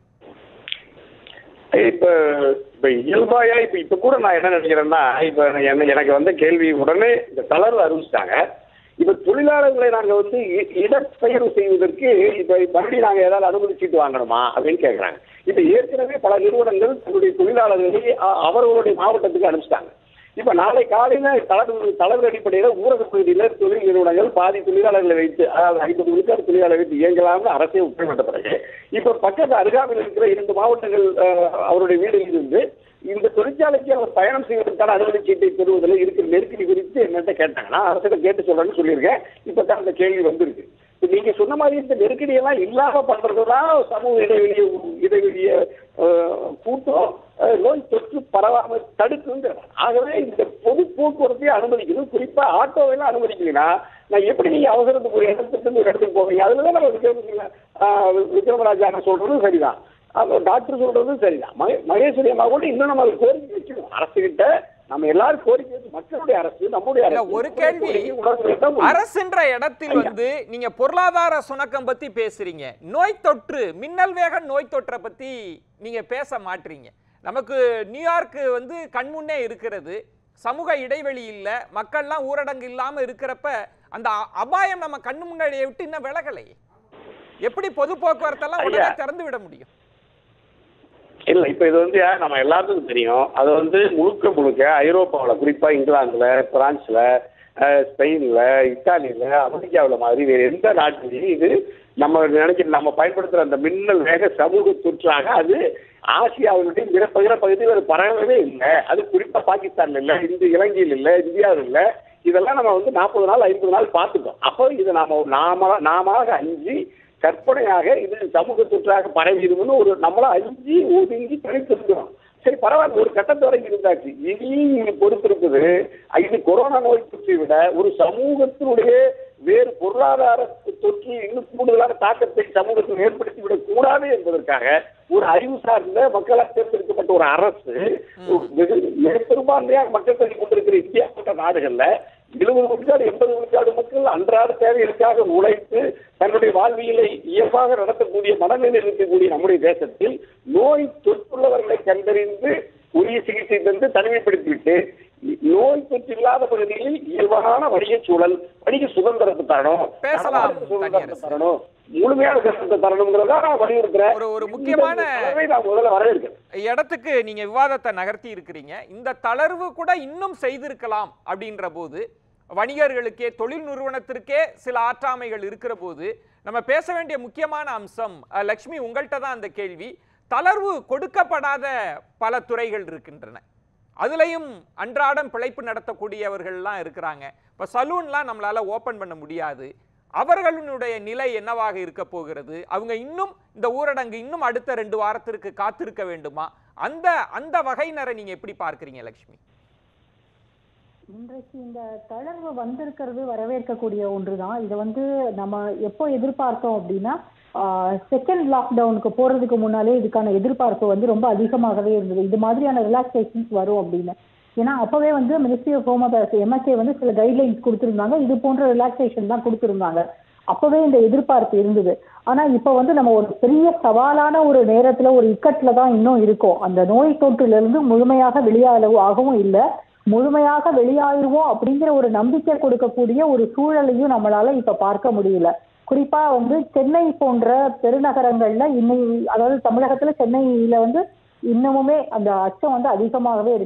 இப்ப இப்ப இயல்பாயா இப்ப இப்ப கூட நான் என்ன நினைக்கிறேன்னா இப்ப என்ன- எனக்கு வந்த கேள்வி உடனே இந்த தளர்வு அறிவிச்சிட்டாங்க இப்ப தொழிலாளர்களை நாங்க வந்து இ- இடப்பெயர்வு செய்வதற்கு இப்ப மறுபடியும் நாங்க ஏதாவது அனுமதி சீட்டு வாங்கணுமா அப்படின்னு கேக்குறாங்க இப்ப ஏற்கனவே பல நிறுவனங்கள் தன்னுடைய தொழிலாளர்களை அ- அவர்களுடைய மாவட்டத்துக்கு அனுப்பிச்சிட்டாங்க இப்ப நாளை காலையில தளர்வு தளர்வு அடிப்படையில ஊரக பகுதியில தொழில் நிறுவனங்கள் பாதி தொழிலாளர்களை வைத்து அதாவது ஐம்பது விழுக்காடு தொழிலாளர்களை வைத்து இயங்கலாம்னு அரசே உத்தரவிட்ட பிறகு இப்ப பக்கத்து அருகாமையில் இருக்கிற இரண்டு மாவட்டங்கள் அஹ், அவருடைய வீடுகளில் இருந்து இந்த தொழிற்சாலைக்கு அவர் பயணம் செய்வதற்கான அனுமதி சீட்டை பெறுவதில் இருக்கிற நெருக்கடி குறித்து என்னட்ட கேட்டாங்கன்னா அரசிடம் கேட்டு சொல்றேன்னு சொல்லியிருக்கேன் இப்ப தான் அந்த கேள்வி வந்திருக்கு இப்ப நீங்க சொன்ன மாதிரி இந்த நெருக்கடி எல்லாம் இல்லாம பண்றதுதான் சமூக இடைவெளியை இடைவெளிய அஹ், கூட்டம் அஹ், நோய் தொற்று பரவாம தடுக்குங்கிறது ஆகவே இந்த பொது போக்குவரத்தையே அனுமதிக்கணும் குறிப்பா ஆட்டோவெல்லாம் அனுமதிக்கலைன்னா நான் எப்படி நீங்க அவசரத்துக்கு ஒரு இடத்துக்கு இருந்து ஒரு இடத்துக்கு போவீங்க அதுலதான் நம்ம விக்ரம் ஆஹ் விக்ரமராஜா அண்ணன் சொல்றதும் சரிதான் அப்ப டாக்டர் சொல்றதும் சரிதான் மகே- மகேஸ்வரி அம்மா கூட இன்னும் நம்ம அதுக்கு கோரிக்கை வைக்கணும் அரசுகிட்ட நம்ம எல்லாரும் கோரிக்கை வச்சு மக்களுடைய அரசு நம்முடைய இல்ல, அரசு ஒரு கேள்வி கோரிக்கை உணர்வு தான் முடியும். அரசுன்ற இடத்தில் வந்து நீங்க பொருளாதார சுணக்கம் பத்தி பேசுறீங்க நோய் தொற்று மின்னல் வேக நோய் தொற்றை பத்தி நீங்க பேச மாட்டீங்க நமக்கு நியூயார்க் வந்து கண்முன்னே இருக்கிறது சமூக இடைவெளி இல்ல மக்கள்லாம் ஊரடங்கு இல்லாம இருக்கிறப்ப அந்த அ- அபாயம் நம்ம கண்ணு முன்னாடியை விட்டு இன்னும் விலகலை எப்படி பொது போக்குவரத்தெல்லாம் உடனே ஐயா. திறந்து விட முடியும் இல்ல இப்ப இது வந்து நம்ம எல்லாத்துக்கும் தெரியும் அது வந்து முழுக்க முழுக்க ஐரோப்பாவில் குறிப்பா இங்கிலாந்துல பிரான்ஸ்ல அஹ், ஸ்பெயின்ல இத்தாலியில அமெரிக்காவுல மாதிரி வேற எந்த நாட்டிலையும் இது நம்ம நினைக்கிற நம்ம பயன்படுத்துற அந்த மின்னல் வேக சமூக தொற்றாக அது ஆசியாவினுடைய பிற பிற பகுதியில் அது பரவவே இல்லை அது குறிப்பா பாகிஸ்தான்ல இல்ல இந்த இலங்கையில் இல்ல இந்தியாவில் இல்ல இதெல்லாம் நம்ம வந்து நாற்பது நாள் ஐம்பது நாள் பார்த்துட்டோம் அப்போ இது நாம நாம நாம அஞ்சு கற்பனையாக இது சமூக தொற்றாக பரவிடும்னு ஒரு நம்மள அஞ்சு ஒதுங்கி தனித்திருக்கிறோம் சரி பரவாயில்ல ஒரு கட்டத்தை வரைக்கும் இருந்தாச்சு இனியும் நீங்க பொறுத்திருக்குது இது கொரோனா நோய் தொற்றை விட ஒரு சமூகத்தினுடைய வேறு பொருளாதார தொற்று இன்னும் கூடுதலான தாக்கத்தை சமூகத்தில் ஏற்படுத்திவிடக் கூடாது என்பதற்காக ஒரு அறிவு சார்ந்த மக்களால் தேர்ந்தெடுக்கப்பட்ட ஒரு அரசு வெகு மிக பெரும்பான்மையாக மக்கள் தொகை கொண்டிருக்கிற இந்தியா போன்ற நாடுகள்ல எழுபது விழுக்காடு எண்பது விழுக்காடு மக்கள் அன்றாட தேவைகளுக்காக உழைத்து தன்னுடைய வாழ்வியலை இயல்பாக நடத்தக்கூடிய மனநிலையில் இருக்கக்கூடிய நம்முடைய தேசத்தில் நோய் தொற்றுள்ளவர்களை கண்டறிந்து உரிய சிகிச்சை தந்து தனிமைப்படுத்திவிட்டு நோய் தொற்று இல்லாத பகுதிகளில் இயல்பான வணிக சூழல் வணிக சுதந்திரத்தை தரணும் பேசலாம், தரமான சுதந்திரத்தை தனியரசு. தரணும் முழுமையான சுதந்திரத்தை தரணுங்கிறதா நான் வலியுறுத்துறேன் ஒரு- ஒரு முக்கியமான- இந்த தளர்வை நான் முதல்ல வரவேற்கிறேன் இடத்துக்கு நீங்க விவாதத்தை நகர்த்தி இருக்கிறீங்க இந்த தளர்வு கூட இன்னும் செய்திருக்கலாம் அப்படின்ற போது வணிகர்களுக்கே தொழில் நிறுவனத்திற்கே சில ஆற்றாமைகள் இருக்கிற போது நம்ம பேச வேண்டிய முக்கியமான அம்சம் அஹ், லக்ஷ்மி உங்கள்கிட்ட தான் அந்த கேள்வி தளர்வு கொடுக்கப்படாத பல துறைகள் இருக்கின்றன அதுலயும் அன்றாடம் பிழைப்பு நடத்தக்கூடியவர்கள்லாம் இருக்கிறாங்க இப்போ சலூன்லாம் நம்மளால ஓபன் பண்ண முடியாது அவர்களுடைய நிலை என்னவாக இருக்க போகிறது அவங்க இன்னும் இந்த ஊரடங்கு இன்னும் அடுத்த ரெண்டு வாரத்திற்கு காத்திருக்க வேண்டுமா அந்த அந்த வகையினரை நீங்க எப்படி பார்க்கறீங்க லக்ஷ்மி இன்றைக்கு இந்த தளர்வு வந்திருக்கிறது வரவேற்கக்கூடிய ஒன்றுதான் இதை வந்து நம்ம எப்போ எதிர்பார்த்தோம் அப்படின்னா செகண்ட் லாக்டவுனுக்கு போறதுக்கு முன்னாலே இதுக்கான எதிர்பார்ப்பு வந்து ரொம்ப அதிகமாகவே இருந்தது இது மாதிரியான ரிலாக்ஸேஷன்ஸ் வரும் அப்படின்னு ஏன்னா அப்பவே வந்து ministry of home affairs MSA வந்து சில கைட்லைன்ஸ் கொடுத்திருந்தாங்க இது போன்ற ரிலாக்ஸேஷன் தான் கொடுத்திருந்தாங்க அப்பவே இந்த எதிர்பார்ப்பு இருந்தது ஆனா இப்ப வந்து நம்ம ஒரு பெரிய சவாலான ஒரு நேரத்துல ஒரு இக்கட்ல தான் இன்னும் இருக்கோம் அந்த நோய் தொற்றிலிருந்து இருந்து முழுமையாக வெளியாகவும் ஆகவும் இல்லை முழுமையாக வெளியாயிருவோம் அப்படிங்கிற ஒரு நம்பிக்கை கொடுக்கக்கூடிய ஒரு சூழலையும் நம்மளால இப்ப பார்க்க முடியல குறிப்பா வந்து சென்னை போன்ற பெருநகரங்கள்ல இன்னும் அதாவது தமிழகத்துல சென்னையில வந்து இன்னமுமே அந்த அச்சம் வந்து அதிகமாகவே இருக்கு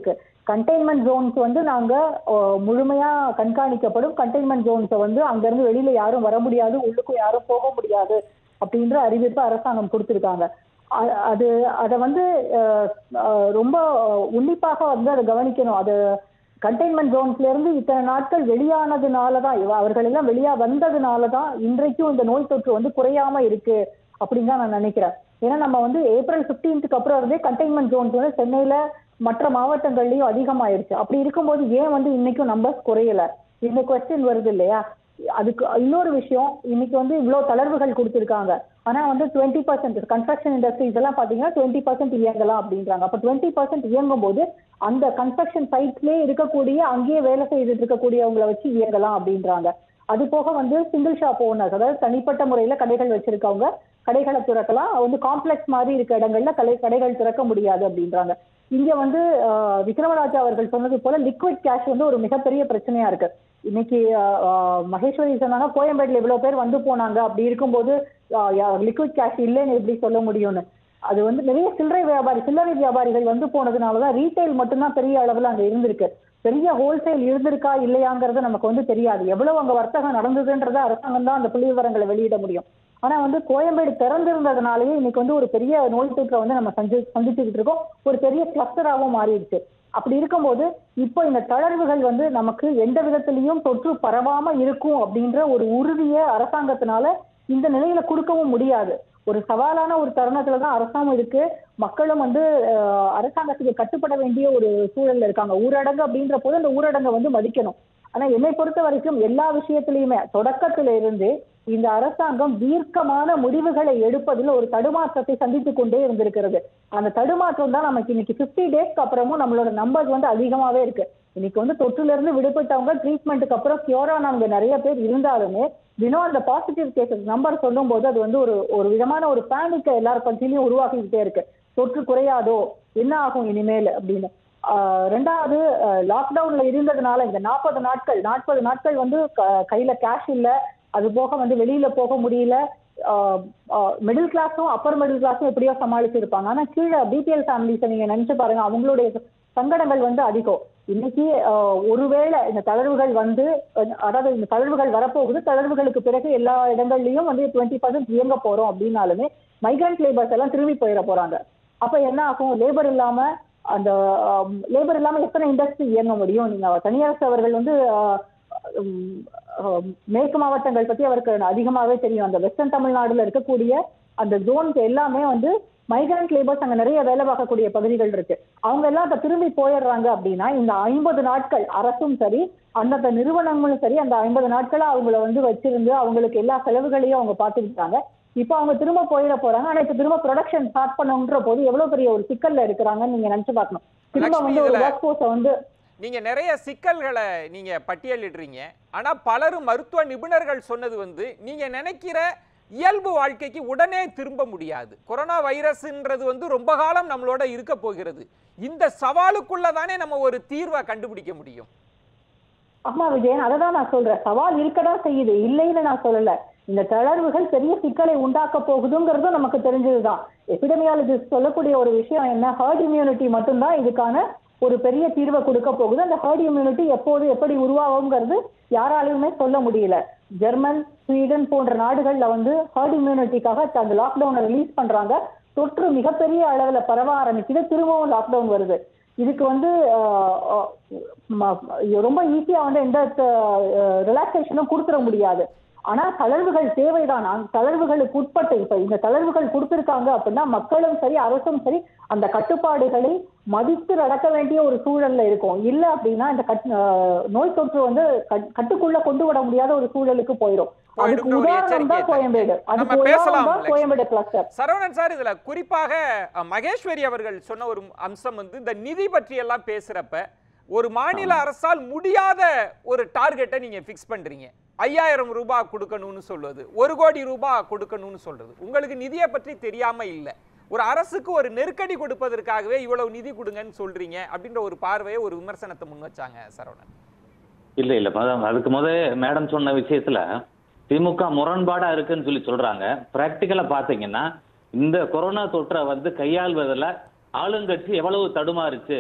கண்டெய்ன்மெண்ட் ஜோன்ஸ் வந்து நாங்க அஹ், முழுமையா கண்காணிக்கப்படும் கண்டெய்ன்மெண்ட் ஜோன்ஸை வந்து அங்கிருந்து வெளியில யாரும் வர முடியாது உள்ளுக்கும் யாரும் போக முடியாது அப்படின்ற அறிவிப்பு அரசாங்கம் கொடுத்திருக்காங்க அ- அது அதை வந்து அஹ், அஹ், ரொம்ப உன்னிப்பாக வந்து அதை கவனிக்கணும் அது கண்டெய்ன்மெண்ட் ஜோன்ஸ்ல இருந்து இத்தனை நாட்கள் வெளியானதுனால தான் இவ- அவர்கள் எல்லாம் வெளியா வந்ததுனால தான் இன்றைக்கும் இந்த நோய் தொற்று வந்து குறையாம இருக்கு அப்படின்னு தான் நான் நினைக்கிறேன் ஏன்னா நம்ம வந்து ஏப்ரல் 15க்கு அப்புறம் இருந்தே கண்டெய்ன்மெண்ட் ஜோன்ஸ் வந்து சென்னையில மற்ற மாவட்டங்கள்லயும் அதிகமாயிருச்சு அப்படி இருக்கும்போது ஏன் வந்து இன்னைக்கும் நம்பர்ஸ் குறையல இந்த கொஸ்டின் வருது இல்லையா அதுக்கு இன்னொரு விஷயம் இன்னைக்கு வந்து இவ்வளவு தளர்வுகள் கொடுத்திருக்காங்க ஆனா வந்து டுவெண்ட்டி பர்சன்ட் கன்ஸ்ட்ரக்ஷன் இண்டஸ்ட்ரீஸ் எல்லாம் பாத்தீங்கன்னா டுவெண்ட்டி பர்சன்ட் இயங்கலாம் அப்படின்றாங்க அப்ப டுவெண்ட்டி பர்சன்ட் இயங்கும் போது அந்த கன்ஸ்ட்ரக்ஷன் சைட்லயே இருக்கக்கூடிய அங்கேயே வேலை செய்துட்டு இருக்கக்கூடியவங்களை வச்சு இயங்கலாம் அப்படின்றாங்க அது போக வந்து சிங்கிள் ஷாப் ஓனர்ஸ் அதாவது தனிப்பட்ட முறையில கடைகள் வச்சிருக்கவங்க கடைகளை திறக்கலாம் வந்து காம்ப்ளெக்ஸ் மாதிரி இருக்க இடங்கள்ல கடை கடைகள் திறக்க முடியாது அப்படின்றாங்க இங்க வந்து ஆஹ், விக்ரமராஜா அவர்கள் சொன்னது போல லிக்விட் கேஷ் வந்து ஒரு மிகப்பெரிய பிரச்சனையா இருக்கு இன்னைக்கு ஆஹ், ஆஹ், மகேஸ்வரி சொன்னாங்க கோயம்பேடுல இவ்வளவு பேர் வந்து போனாங்க அப்படி இருக்கும்போது லிக்விட் கேஷ் இல்லைன்னு எப்படி சொல்ல முடியும்னு அது வந்து நிறைய சில்லறை வியாபாரி சில்லறை வியாபாரிகள் வந்து போனதுனாலதான் ரீட்டைல் மட்டும்தான் பெரிய அளவுல அங்க இருந்திருக்கு பெரிய ஹோல்சேல் இருந்திருக்கா இல்லையாங்கிறது நமக்கு வந்து தெரியாது எவ்வளவு அங்க வர்த்தகம் நடந்ததுன்றத அரசாங்கம் தான் அந்த புள்ளி விவரங்களை வெளியிட முடியும் ஆனா வந்து கோயம்பேடு திறந்திருந்ததுனாலயே இன்னைக்கு வந்து ஒரு பெரிய நோய் தொற்றை வந்து நம்ம சந்தி சந்திச்சுக்கிட்டு இருக்கோம் ஒரு பெரிய கிளஸ்டராகவும் மாறிடுச்சு அப்படி இருக்கும்போது இப்போ இந்த தளர்வுகள் வந்து நமக்கு எந்த விதத்திலையும் தொற்று பரவாம இருக்கும் அப்படின்ற ஒரு உறுதியை அரசாங்கத்தினால இந்த நிலையில கொடுக்கவும் முடியாது ஒரு சவாலான ஒரு தருணத்துல தான் அரசாங்கம் இருக்கு மக்களும் வந்து அஹ், அரசாங்கத்துக்கு கட்டுப்பட வேண்டிய ஒரு சூழல்ல இருக்காங்க ஊரடங்கு அப்படின்ற போது அந்த ஊரடங்கை வந்து மதிக்கணும் ஆனா என்னை பொறுத்த வரைக்கும் எல்லா விஷயத்திலயுமே தொடக்கத்தில இருந்து இந்த அரசாங்கம் தீர்க்கமான முடிவுகளை எடுப்பதில் ஒரு தடுமாற்றத்தை சந்தித்துக் கொண்டே இருந்திருக்கிறது அந்த தடுமாற்றம் தான் நமக்கு இன்னைக்கு 50 டேஸ்க்கு அப்புறமும் நம்மளோட நம்பர்ஸ் வந்து அதிகமாவே இருக்கு இன்னைக்கு வந்து தொற்றுல இருந்து விடுபட்டவங்க ட்ரீட்மெண்ட்டுக்கு அப்புறம் கியூர் ஆனவங்க நிறைய பேர் இருந்தாலுமே தினம் அந்த பாசிட்டிவ் கேசஸ் நம்பர் சொல்லும் போது அது வந்து ஒரு ஒரு விதமான ஒரு பேனிக்கை எல்லார் பற்றிலையும் உருவாக்கிக்கிட்டே இருக்கு தொற்று குறையாதோ என்ன ஆகும் இனிமேல் அப்படின்னு ஆஹ் ரெண்டாவது லாக்டவுன்ல இருந்ததுனால இந்த நாற்பது நாட்கள் நாற்பது நாட்கள் வந்து க- கையில கேஷ் இல்ல அது போக வந்து வெளியில போக முடியல மிடில் கிளாஸும் அப்பர் மிடில் கிளாஸும் எப்படியோ சமாளிச்சிருப்பாங்க ஆனா கீழே பிபிஎல் ஃபேமிலிஸை நீங்க நினைச்சு பாருங்க அவங்களுடைய சங்கடங்கள் வந்து அதிகம் இன்னைக்கு ஆஹ், ஒருவேளை இந்த தளர்வுகள் வந்து அஹ், அதாவது இந்த தளர்வுகள் வரப்போகுது தளர்வுகளுக்கு பிறகு எல்லா இடங்கள்லயும் வந்து டுவெண்ட்டி பர்சன்ட் இயங்க போறோம் அப்படின்னாலுமே மைக்ரண்ட் லேபர்ஸ் எல்லாம் திரும்பி போயிட போறாங்க அப்ப என்ன ஆகும் லேபர் இல்லாம அந்த லேபர் இல்லாம எத்தனை இண்டஸ்ட்ரி இயங்க முடியும் நீங்க தனியார் அவர்கள் வந்து ஆஹ், உம், ஆஹ், மேற்கு மாவட்டங்கள் பத்தி அவருக்கு அதிகமாவே தெரியும் அந்த வெஸ்டர்ன் தமிழ்நாடுல இருக்கக்கூடிய அந்த ஜோன்ஸ் எல்லாமே வந்து மைக்ரண்ட் லேபர்ஸ் அங்க நிறைய வேலை பார்க்கக்கூடிய பகுதிகள் இருக்கு அவங்க எல்லாம் இப்ப திரும்பி போயிடுறாங்க அப்படின்னா இந்த ஐம்பது நாட்கள் அரசும் சரி அந்தந்த நிறுவனங்களும் சரி அந்த ஐம்பது நாட்களா அவங்கள வந்து வச்சிருந்து அவங்களுக்கு எல்லா செலவுகளையும் அவங்க பார்த்துக்கிட்டாங்க இப்போ அவங்க திரும்ப போயிட போறாங்க ஆனா இப்ப திரும்ப ப்ரொடக்ஷன் ஸ்டார்ட் பண்ணுன்ற போது எவ்வளவு பெரிய ஒரு சிக்கல்ல இருக்கிறாங்கன்னு நீங்க நினைச்சு பார்க்கணும் திரும்ப லக்ஷ்மி, வந்து ஒரு இதுல- ஒர்க் ஃபோர்ஸை வந்து நீங்க நிறைய சிக்கல்களை நீங்க பட்டியலிடுறீங்க ஆனா பலரும் மருத்துவ நிபுணர்கள் சொன்னது வந்து நீங்க நினைக்கிற இயல்பு வாழ்க்கைக்கு உடனே திரும்ப முடியாது கொரோனா வைரஸ்ன்றது வந்து ரொம்ப காலம் நம்மளோட இருக்க போகிறது இந்த சவாலுக்குள்ள தானே நம்ம ஒரு தீர்வை கண்டுபிடிக்க முடியும் ஆமா விஜயன் அதை தான் நான் சொல்றேன் சவால் இருக்கதான் செய்யுது இல்லைன்னு நான் சொல்லல இந்த தளர்வுகள் பெரிய சிக்கலை உண்டாக்க போகுதுங்கிறதும் நமக்கு தெரிஞ்சதுதான் எபிடமியாலஜிஸ்ட் சொல்லக்கூடிய ஒரு விஷயம் என்ன ஹர்ட் இம்யூனிட்டி மட்டும்தான் இதுக்கான ஒரு பெரிய தீர்வை கொடுக்க போகுது அந்த ஹர்ட் இம்யூனிட்டி எப்போது எப்படி உருவாகுங்கிறது யாராலையுமே சொல்ல முடியல ஜெர்மன் ஸ்வீடன் போன்ற நாடுகள்ல வந்து ஹர்ட் இம்யூனிட்டிக்காக அந்த லாக்டவுனை ரிலீஸ் பண்றாங்க தொற்று மிகப்பெரிய அளவுல பரவ ஆரம்பிக்குது திரும்பவும் லாக்டவுன் வருது இதுக்கு வந்து ஆஹ், ஆஹ், ம- ரொம்ப ஈஸியா வந்து எந்த ரிலாக்ஸேஷனும் கொடுத்துட முடியாது ஆனா தளர்வுகள் தேவைதான் அந்த தளர்வுகளுக்கு உட்பட்டு இப்ப இந்த தளர்வுகள் கொடுத்திருக்காங்க அப்படின்னா மக்களும் சரி அரசும் சரி அந்த கட்டுப்பாடுகளை மதித்து நடக்க வேண்டிய ஒரு சூழல்ல இருக்கும் இல்ல அப்படின்னா இந்த கட் ஆஹ், நோய் தொற்று வந்து கட்- கட்டுக்குள்ள கொண்டு விட முடியாத ஒரு சூழலுக்கு போயிடும் அதுக்கு போயிடும்ன்ற ஒரு உதாரணம் எச்சரிக்கையை தான் கோயம்பேடு தரீங்க. நம்ம அதுக்கு பேசலாம், உதாரணம் தான் லட்சுமி. கோயம்பேடு கிளஸ்டர் சரவணன் சார் இதுல குறிப்பாக அஹ், மகேஸ்வரி அவர்கள் சொன்ன ஒரு அம்சம் வந்து இந்த நிதி பற்றி எல்லாம் பேசுறப்ப ஒரு மாநில அரசால் முடியாத ஒரு டார்கெட்டை நீங்க ஃபிக்ஸ் பண்றீங்க ஐயாயிரம் ரூபாய் கொடுக்கணும்னு சொல்வது ஒரு கோடி ரூபாய் கொடுக்கணும்னு சொல்றது உங்களுக்கு நிதியை பற்றி தெரியாம இல்ல ஒரு அரசுக்கு ஒரு நெருக்கடி கொடுப்பதற்காகவே இவ்வளவு நிதி கொடுங்கன்னு சொல்றீங்க அப்படின்ற ஒரு பார்வையை ஒரு விமர்சனத்தை முன் வச்சாங்க சரவணன் இல்ல இல்ல அதான் அதுக்கு முத மேடம் சொன்ன விஷயத்துல திமுக முரண்பாடா இருக்குன்னு சொல்லி சொல்றாங்க பிராக்டிக்கலா பாத்தீங்கன்னா இந்த கொரோனா தொற்றை வந்து கையாள்வதில் ஆளுங்கட்சி எவ்வளவு தடுமாறுச்சு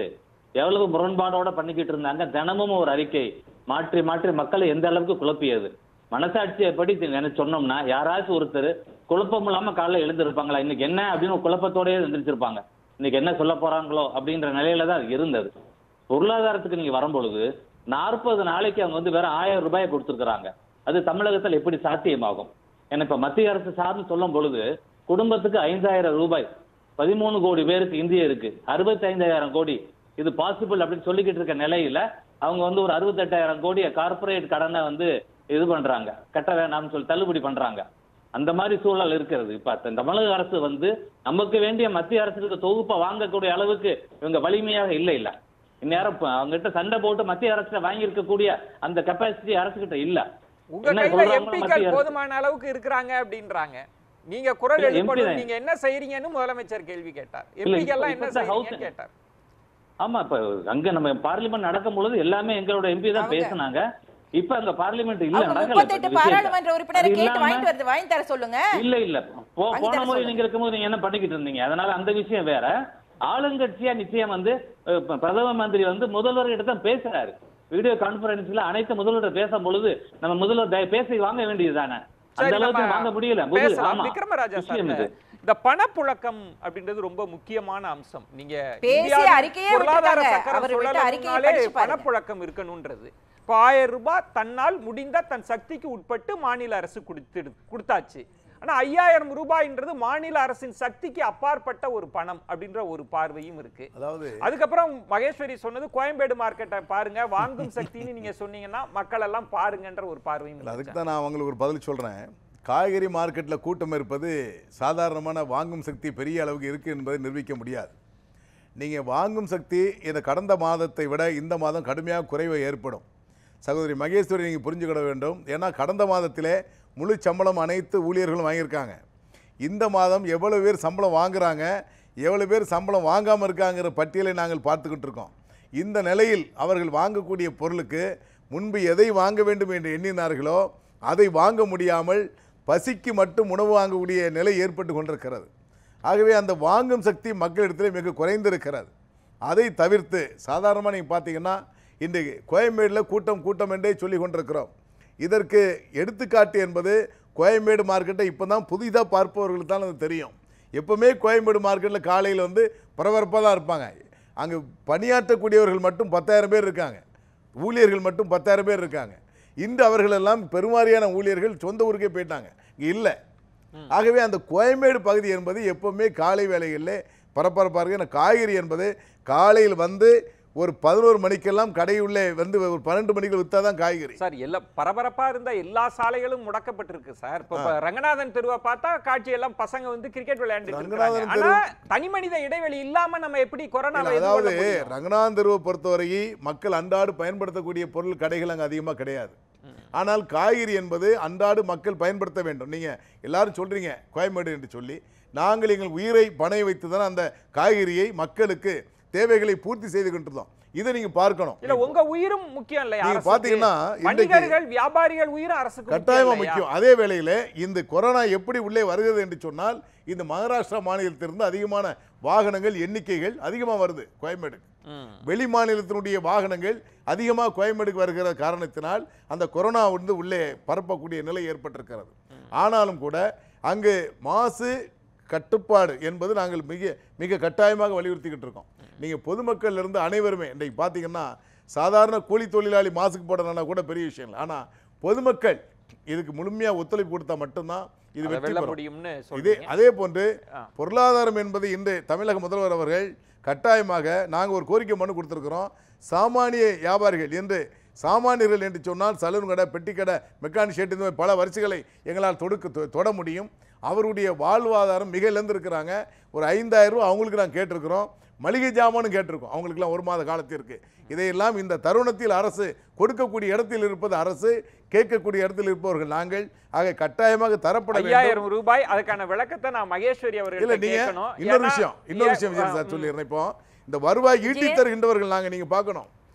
எவ்வளவு முரண்பாடோட பண்ணிக்கிட்டு இருந்தாங்க தினமும் ஒரு அறிக்கை மாற்றி மாற்றி மக்களை எந்த அளவுக்கு குழப்பியது மனசாட்சியை படி எனக்கு சொன்னோம்னா யாராச்சும் ஒருத்தர் குழப்பம் இல்லாம காலைல எழுந்திருப்பாங்களா இன்னைக்கு என்ன அப்படின்னு ஒரு குழப்பத்தோடயே எழுந்திருச்சிருப்பாங்க இன்னைக்கு என்ன சொல்ல போறாங்களோ அப்படின்ற நிலையில தான் அது இருந்தது பொருளாதாரத்துக்கு நீங்க வரும்பொழுது நாற்பது நாளைக்கு அவங்க வந்து வேற ஆயிரம் ரூபாயை கொடுத்துருக்காங்க அது தமிழகத்தில் எப்படி சாத்தியமாகும் ஏன்னா இப்ப மத்திய அரசு சார்ந்து சொல்லும் பொழுது குடும்பத்துக்கு ஐந்தாயிரம் ரூபாய் பதிமூணு கோடி பேருக்கு இந்திய இருக்கு அறுபத்தி ஐந்தாயிரம் கோடி இது பாசிபிள் அப்படின்னு சொல்லிக்கிட்டு இருக்க நிலையில அவங்க வந்து ஒரு அறுபத்தெட்டாயிரம் கோடியை கார்ப்பரேட் கடனை வந்து இது பண்றாங்க கட்ட வேணாம்னு சொல்லி தள்ளுபடி பண்றாங்க அந்த மாதிரி சூழல் இருக்கிறது இப்ப த- தமிழக அரசு வந்து நமக்கு வேண்டிய மத்திய அரசுக்கு தொகுப்பை வாங்கக்கூடிய அளவுக்கு இவங்க வலிமையாக இல்லை இல்ல இந்நேரம் இப்ப அவங்ககிட்ட சண்டை போட்டு மத்திய அரசு வாங்கி இருக்கக்கூடிய அந்த கெப்பாசிட்டி அரசுகிட்ட இல்ல உங்க என்ன கையில சொல்றாங்களோ எம்பிக்கள் மத்திய அரசு. போதுமான அளவுக்கு இருக்கிறாங்க அப்படின்றாங்க நீங்க குரல் இல்ல, MP எழுப்பணும் தான். நீங்க என்ன செய்றீங்கன்னு முதலமைச்சர் கேள்வி கேட்டார் இல்ல, எம்பிக்கள் எல்லாம் இப்ப என்ன இந்த house- செய்றீங்கன்னு கேட்டார் ஆமா இப்ப அங்க நம்ம பார்லிமெண்ட் நடக்கும் பொழுது எல்லாமே எங்களோட எம்பி தான் அவங்க- பேசுனாங்க இப்ப அங்க பார்லிமெண்ட் இல்ல அவங்க நடக்கல முப்பத்தெட்டு இப்ப விஷயத்த. பாராளுமன்ற உறுப்பினரை அது கேட்டு இல்லாம- வாங்கிட்டு வருது வாங்கி தர சொல்லுங்க இல்ல இல்ல போ- வாங்கி போன தர முறை சொல்லுங்க. நீங்க இருக்கும்போது நீங்க என்ன பண்ணிக்கிட்டு இருந்தீங்க அதனால அந்த விஷயம் வேற ஆளுங்கட்சியா நிச்சயம் வந்து அஹ், ப- பிரதம மந்திரி வந்து முதல்வர்கிட்ட தான் பேசுறாரு வீடியோ கான்பரன்ஸ்ல அனைத்து முதல்வர் பேசும் பொழுது நம்ம முதல்வர் தய- பேசி வாங்க வேண்டியதுதானே அந்த சரி, அளவுக்கு நம்ம வாங்க முடியல புது- பேசலாம். ஆமா. விக்ரமராஜா விஷயம் சார் இது இந்த பணப்புழக்கம் அப்படின்றது ரொம்ப முக்கியமான அம்சம் நீங்க பேசி இந்தியாவின் அறிக்கையே பொருளாதார விட்டுட்டாங்க. சக்கரம் அவர் விட்ட அறிக்கையை சுழலணும்னாலே படிச்சு பாருங்க. பணப்புழக்கம் இருக்கணும்ன்றது இப்போ ஆயிரம் ரூபாய் தன்னால் முடிந்த தன் சக்திக்கு உட்பட்டு மாநில அரசு கொடுத்து கொடுத்தாச்சு ஆனா ஐயாயிரம் ரூபாய்ன்றது மாநில அரசின் சக்திக்கு அப்பாற்பட்ட ஒரு பணம் அப்படின்ற ஒரு பார்வையும் இருக்கு அதாவது அதுக்கப்புறம் மகேஸ்வரி சொன்னது கோயம்பேடு மார்க்கெட்டை பாருங்க வாங்கும் சக்தின்னு நீங்க சொன்னீங்கன்னா மக்கள் எல்லாம் பாருங்கன்ற ஒரு பார்வையும் இல்ல, அதுக்கு இருந்துச்சு. தான் நான் உங்களுக்கு ஒரு பதில் சொல்கிறேன் காய்கறி மார்க்கெட்டில் கூட்டம் இருப்பது சாதாரணமான வாங்கும் சக்தி பெரிய அளவுக்கு இருக்குது என்பதை நிரூபிக்க முடியாது நீங்கள் வாங்கும் சக்தி இந்த கடந்த மாதத்தை விட இந்த மாதம் கடுமையாக குறைவு ஏற்படும் சகோதரி மகேஸ்வரி நீங்கள் புரிஞ்சுக்கிட வேண்டும் ஏன்னா கடந்த மாதத்திலே முழு சம்பளம் அனைத்து ஊழியர்களும் வாங்கியிருக்காங்க இந்த மாதம் எவ்வளவு பேர் சம்பளம் வாங்குறாங்க எவ்வளவு பேர் சம்பளம் வாங்காமல் இருக்காங்கிற பட்டியலை நாங்கள் பார்த்துக்கிட்டு இருக்கோம் இந்த நிலையில் அவர்கள் வாங்கக்கூடிய பொருளுக்கு முன்பு எதை வாங்க வேண்டும் என்று எண்ணினார்களோ அதை வாங்க முடியாமல் பசிக்கு மட்டும் உணவு வாங்கக்கூடிய நிலை ஏற்பட்டு கொண்டிருக்கிறது ஆகவே அந்த வாங்கும் சக்தி மக்களிடத்தில் மிக குறைந்திருக்கிறது அதை தவிர்த்து சாதாரணமாக நீங்கள் பார்த்தீங்கன்னா இன்றைக்கு கோயம்பேடில் கூட்டம் கூட்டம் என்றே சொல்லி கொண்டிருக்கிறோம் இதற்கு எடுத்துக்காட்டு என்பது கோயம்பேடு மார்க்கெட்டை இப்போ தான் புதிதாக பார்ப்பவர்களுக்கு தான் அது தெரியும் எப்பவுமே கோயம்பேடு மார்க்கெட்டில் காலையில் வந்து பரபரப்பாக தான் இருப்பாங்க அங்கே பணியாற்றக்கூடியவர்கள் மட்டும் பத்தாயிரம் பேர் இருக்காங்க ஊழியர்கள் மட்டும் பத்தாயிரம் பேர் இருக்காங்க இன்று அவர்கள் எல்லாம் பெருமாறியான ஊழியர்கள் சொந்த ஊருக்கே போயிட்டாங்க இங்கே இல்லை ஆகவே அந்த கோயம்பேடு பகுதி என்பது எப்பவுமே காலை வேளைகளில் பரபரப்பாக இருக்கு ஏன்னா காய்கறி என்பது காலையில் வந்து ஒரு பதினோரு மணிக்கெல்லாம் கடையுள்ளே வந்து ஒரு பன்னெண்டு மணிக்கு விற்றா தான் காய்கறி சார் எல்லா பரபரப்பா இருந்த எல்லா சாலைகளும் முடக்கப்பட்டிருக்கு சார் இப்ப இப்ப ரங்கநாதன் தெருவை பார்த்தா காட்சி எல்லாம் பசங்க வந்து கிரிக்கெட் விளையாண்டுட்டு இருக்காங்க ரங்கநாதன் ஆனா தனி மனித இடைவெளி இல்லாம நம்ம எப்படி கொரோனாவை இல்ல, அதாவது எதிர்கொள்ள முடியும்? ரங்கநாதன் தெருவை பொறுத்தவரை மக்கள் அன்றாடு பயன்படுத்தக்கூடிய பொருள் கடைகள் அங்கே அதிகமாக கிடையாது ஆனால் காய்கறி என்பது அன்றாடு மக்கள் பயன்படுத்த வேண்டும் நீங்கள் எல்லாரும் சொல்கிறீங்க கோயம்பேடு என்று சொல்லி நாங்கள் எங்கள் உயிரை பணைய வைத்து தான் அந்த காய்கறியை மக்களுக்கு தேவைகளை பூர்த்தி செய்து கொண்டிருந்தோம் இதை நீங்கள் பார்க்கணும் இல்ல உங்க உயிரும் முக்கியம் இல்லையா நீங்க அரசுக்கு? பாத்தீங்கன்னா, இன்றைக்கு- வணிகர்கள் வியாபாரிகள் உயிரும் அரசுக்கு கட்டாயமா இல்லையா? முக்கியம் அதே வேளையில் இந்த கொரோனா எப்படி உள்ளே வருகிறது என்று சொன்னால் இந்த மகாராஷ்டிரா மாநிலத்திலிருந்து அதிகமான வாகனங்கள் எண்ணிக்கைகள் அதிகமாக வருது கோயம்பேடு ம். வெளி மாநிலத்தினுடைய வாகனங்கள் அதிகமாக கோயம்பேடுக்கு வருகிற காரணத்தினால் அந்த கொரோனா வந்து உள்ளே பரப்பக்கூடிய நிலை ஏற்பட்டிருக்கிறது ஆனாலும் கூட அங்கு மாசு கட்டுப்பாடு என்பது நாங்கள் மிக மிக கட்டாயமாக வலியுறுத்திக்கிட்டு இருக்கோம் நீங்கள் பொதுமக்கள் இருந்து அனைவருமே இன்றைக்கு பார்த்தீங்கன்னா சாதாரண கூலி தொழிலாளி மாசுக்கு போடணும்னா கூட பெரிய விஷயம் இல்லை ஆனால் பொதுமக்கள் இதுக்கு முழுமையாக ஒத்துழைப்பு கொடுத்தா மட்டும்தான் இது அதை வெற்றி வெல்ல பெறும் முடியும்னு இதே சொல்றீங்க அதே போன்று ஆ. பொருளாதாரம் என்பது இன்று தமிழக முதல்வர் அவர்கள் கட்டாயமாக நாங்கள் ஒரு கோரிக்கை மனு கொடுத்துருக்கிறோம் சாமானிய வியாபாரிகள் என்று சாமானியர்கள் என்று சொன்னால் சலூன் கடை பெட்டி கடை மெக்கானிக் ஷெட் இந்த மாதிரி பல வரிசைகளை எங்களால் தொடுக்க தொ- தொட முடியும் அவருடைய வாழ்வாதாரம் மிக இழந்திருக்கிறாங்க ஒரு ஐந்தாயிரம் ரூபாய் அவங்களுக்கு நாங்கள் கேட்டிருக்கிறோம் மளிகை ஜாமானும் கேட்டிருக்கோம் அவங்களுக்குலாம் ஒரு மாத காலத்திற்கு இதையெல்லாம் இந்த தருணத்தில் அரசு கொடுக்கக்கூடிய இடத்தில் இருப்பது அரசு கேட்கக்கூடிய இடத்தில் இருப்பவர்கள் நாங்கள் ஆக கட்டாயமாக தரப்பட வேண்டும் ஐயாயிரம் ரூபாய் அதுக்கான விளக்கத்தை நான் மகேஸ்வரி இல்ல அவர்கள் நீங்க கேட்கணும் இன்னொரு ஏன்னா- விஷயம் இன்னொரு ஏ- விஷயம் விஜயன் சார் ம். சொல்லிடுறேன் இப்போ இந்த வருவாய் ஈட்டி தருகின்றவர்கள் நாங்க நீங்க பார்க்கணும்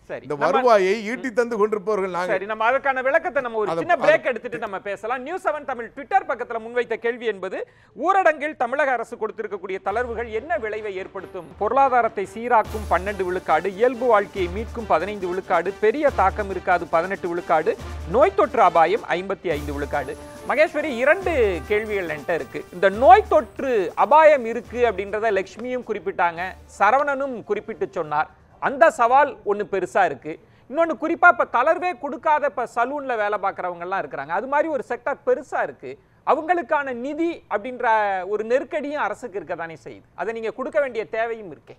சரி இந்த நம்ம- வருவாயை ஈட்டி தந்து கொண்டிருப்பவர்கள் நாங்கள் சரி நம்ம அதுக்கான விளக்கத்தை நம்ம ஒரு அத- சின்ன அத- பிரேக் எடுத்துட்டு நம்ம பேசலாம் நியூஸ் செவன் தமிழ் ட்விட்டர் பக்கத்துல முன்வைத்த கேள்வி என்பது ஊரடங்கில் தமிழக அரசு கொடுத்திருக்கக்கூடிய தளர்வுகள் என்ன விளைவை ஏற்படுத்தும் பொருளாதாரத்தை சீராக்கும் பன்னெண்டு விழுக்காடு இயல்பு வாழ்க்கையை மீட்கும் பதினைந்து விழுக்காடு பெரிய தாக்கம் இருக்காது பதினெட்டு விழுக்காடு நோய் தொற்று அபாயம் ஐம்பத்தி ஐந்து விழுக்காடு மகேஸ்வரி இரண்டு கேள்விகள் என்கிட்ட இருக்கு இந்த நோய் தொற்று அபாயம் இருக்கு அப்படின்றத லக்ஷ்மியும் குறிப்பிட்டாங்க சரவணனும் குறிப்பிட்டு சொன்னார் அந்த சவால் ஒன்று பெருசா இருக்கு இன்னொன்று குறிப்பா இப்ப தளர்வே கொடுக்காத இப்ப சலூன்ல வேலை பார்க்குறவங்க எல்லாம் இருக்கிறாங்க அது மாதிரி ஒரு செக்டர் பெருசா இருக்கு அவங்களுக்கான நிதி அப்படின்ற ஒரு நெருக்கடியும் அரசுக்கு இருக்க தானே செய்யுது அதை நீங்க கொடுக்க வேண்டிய தேவையும் இருக்கே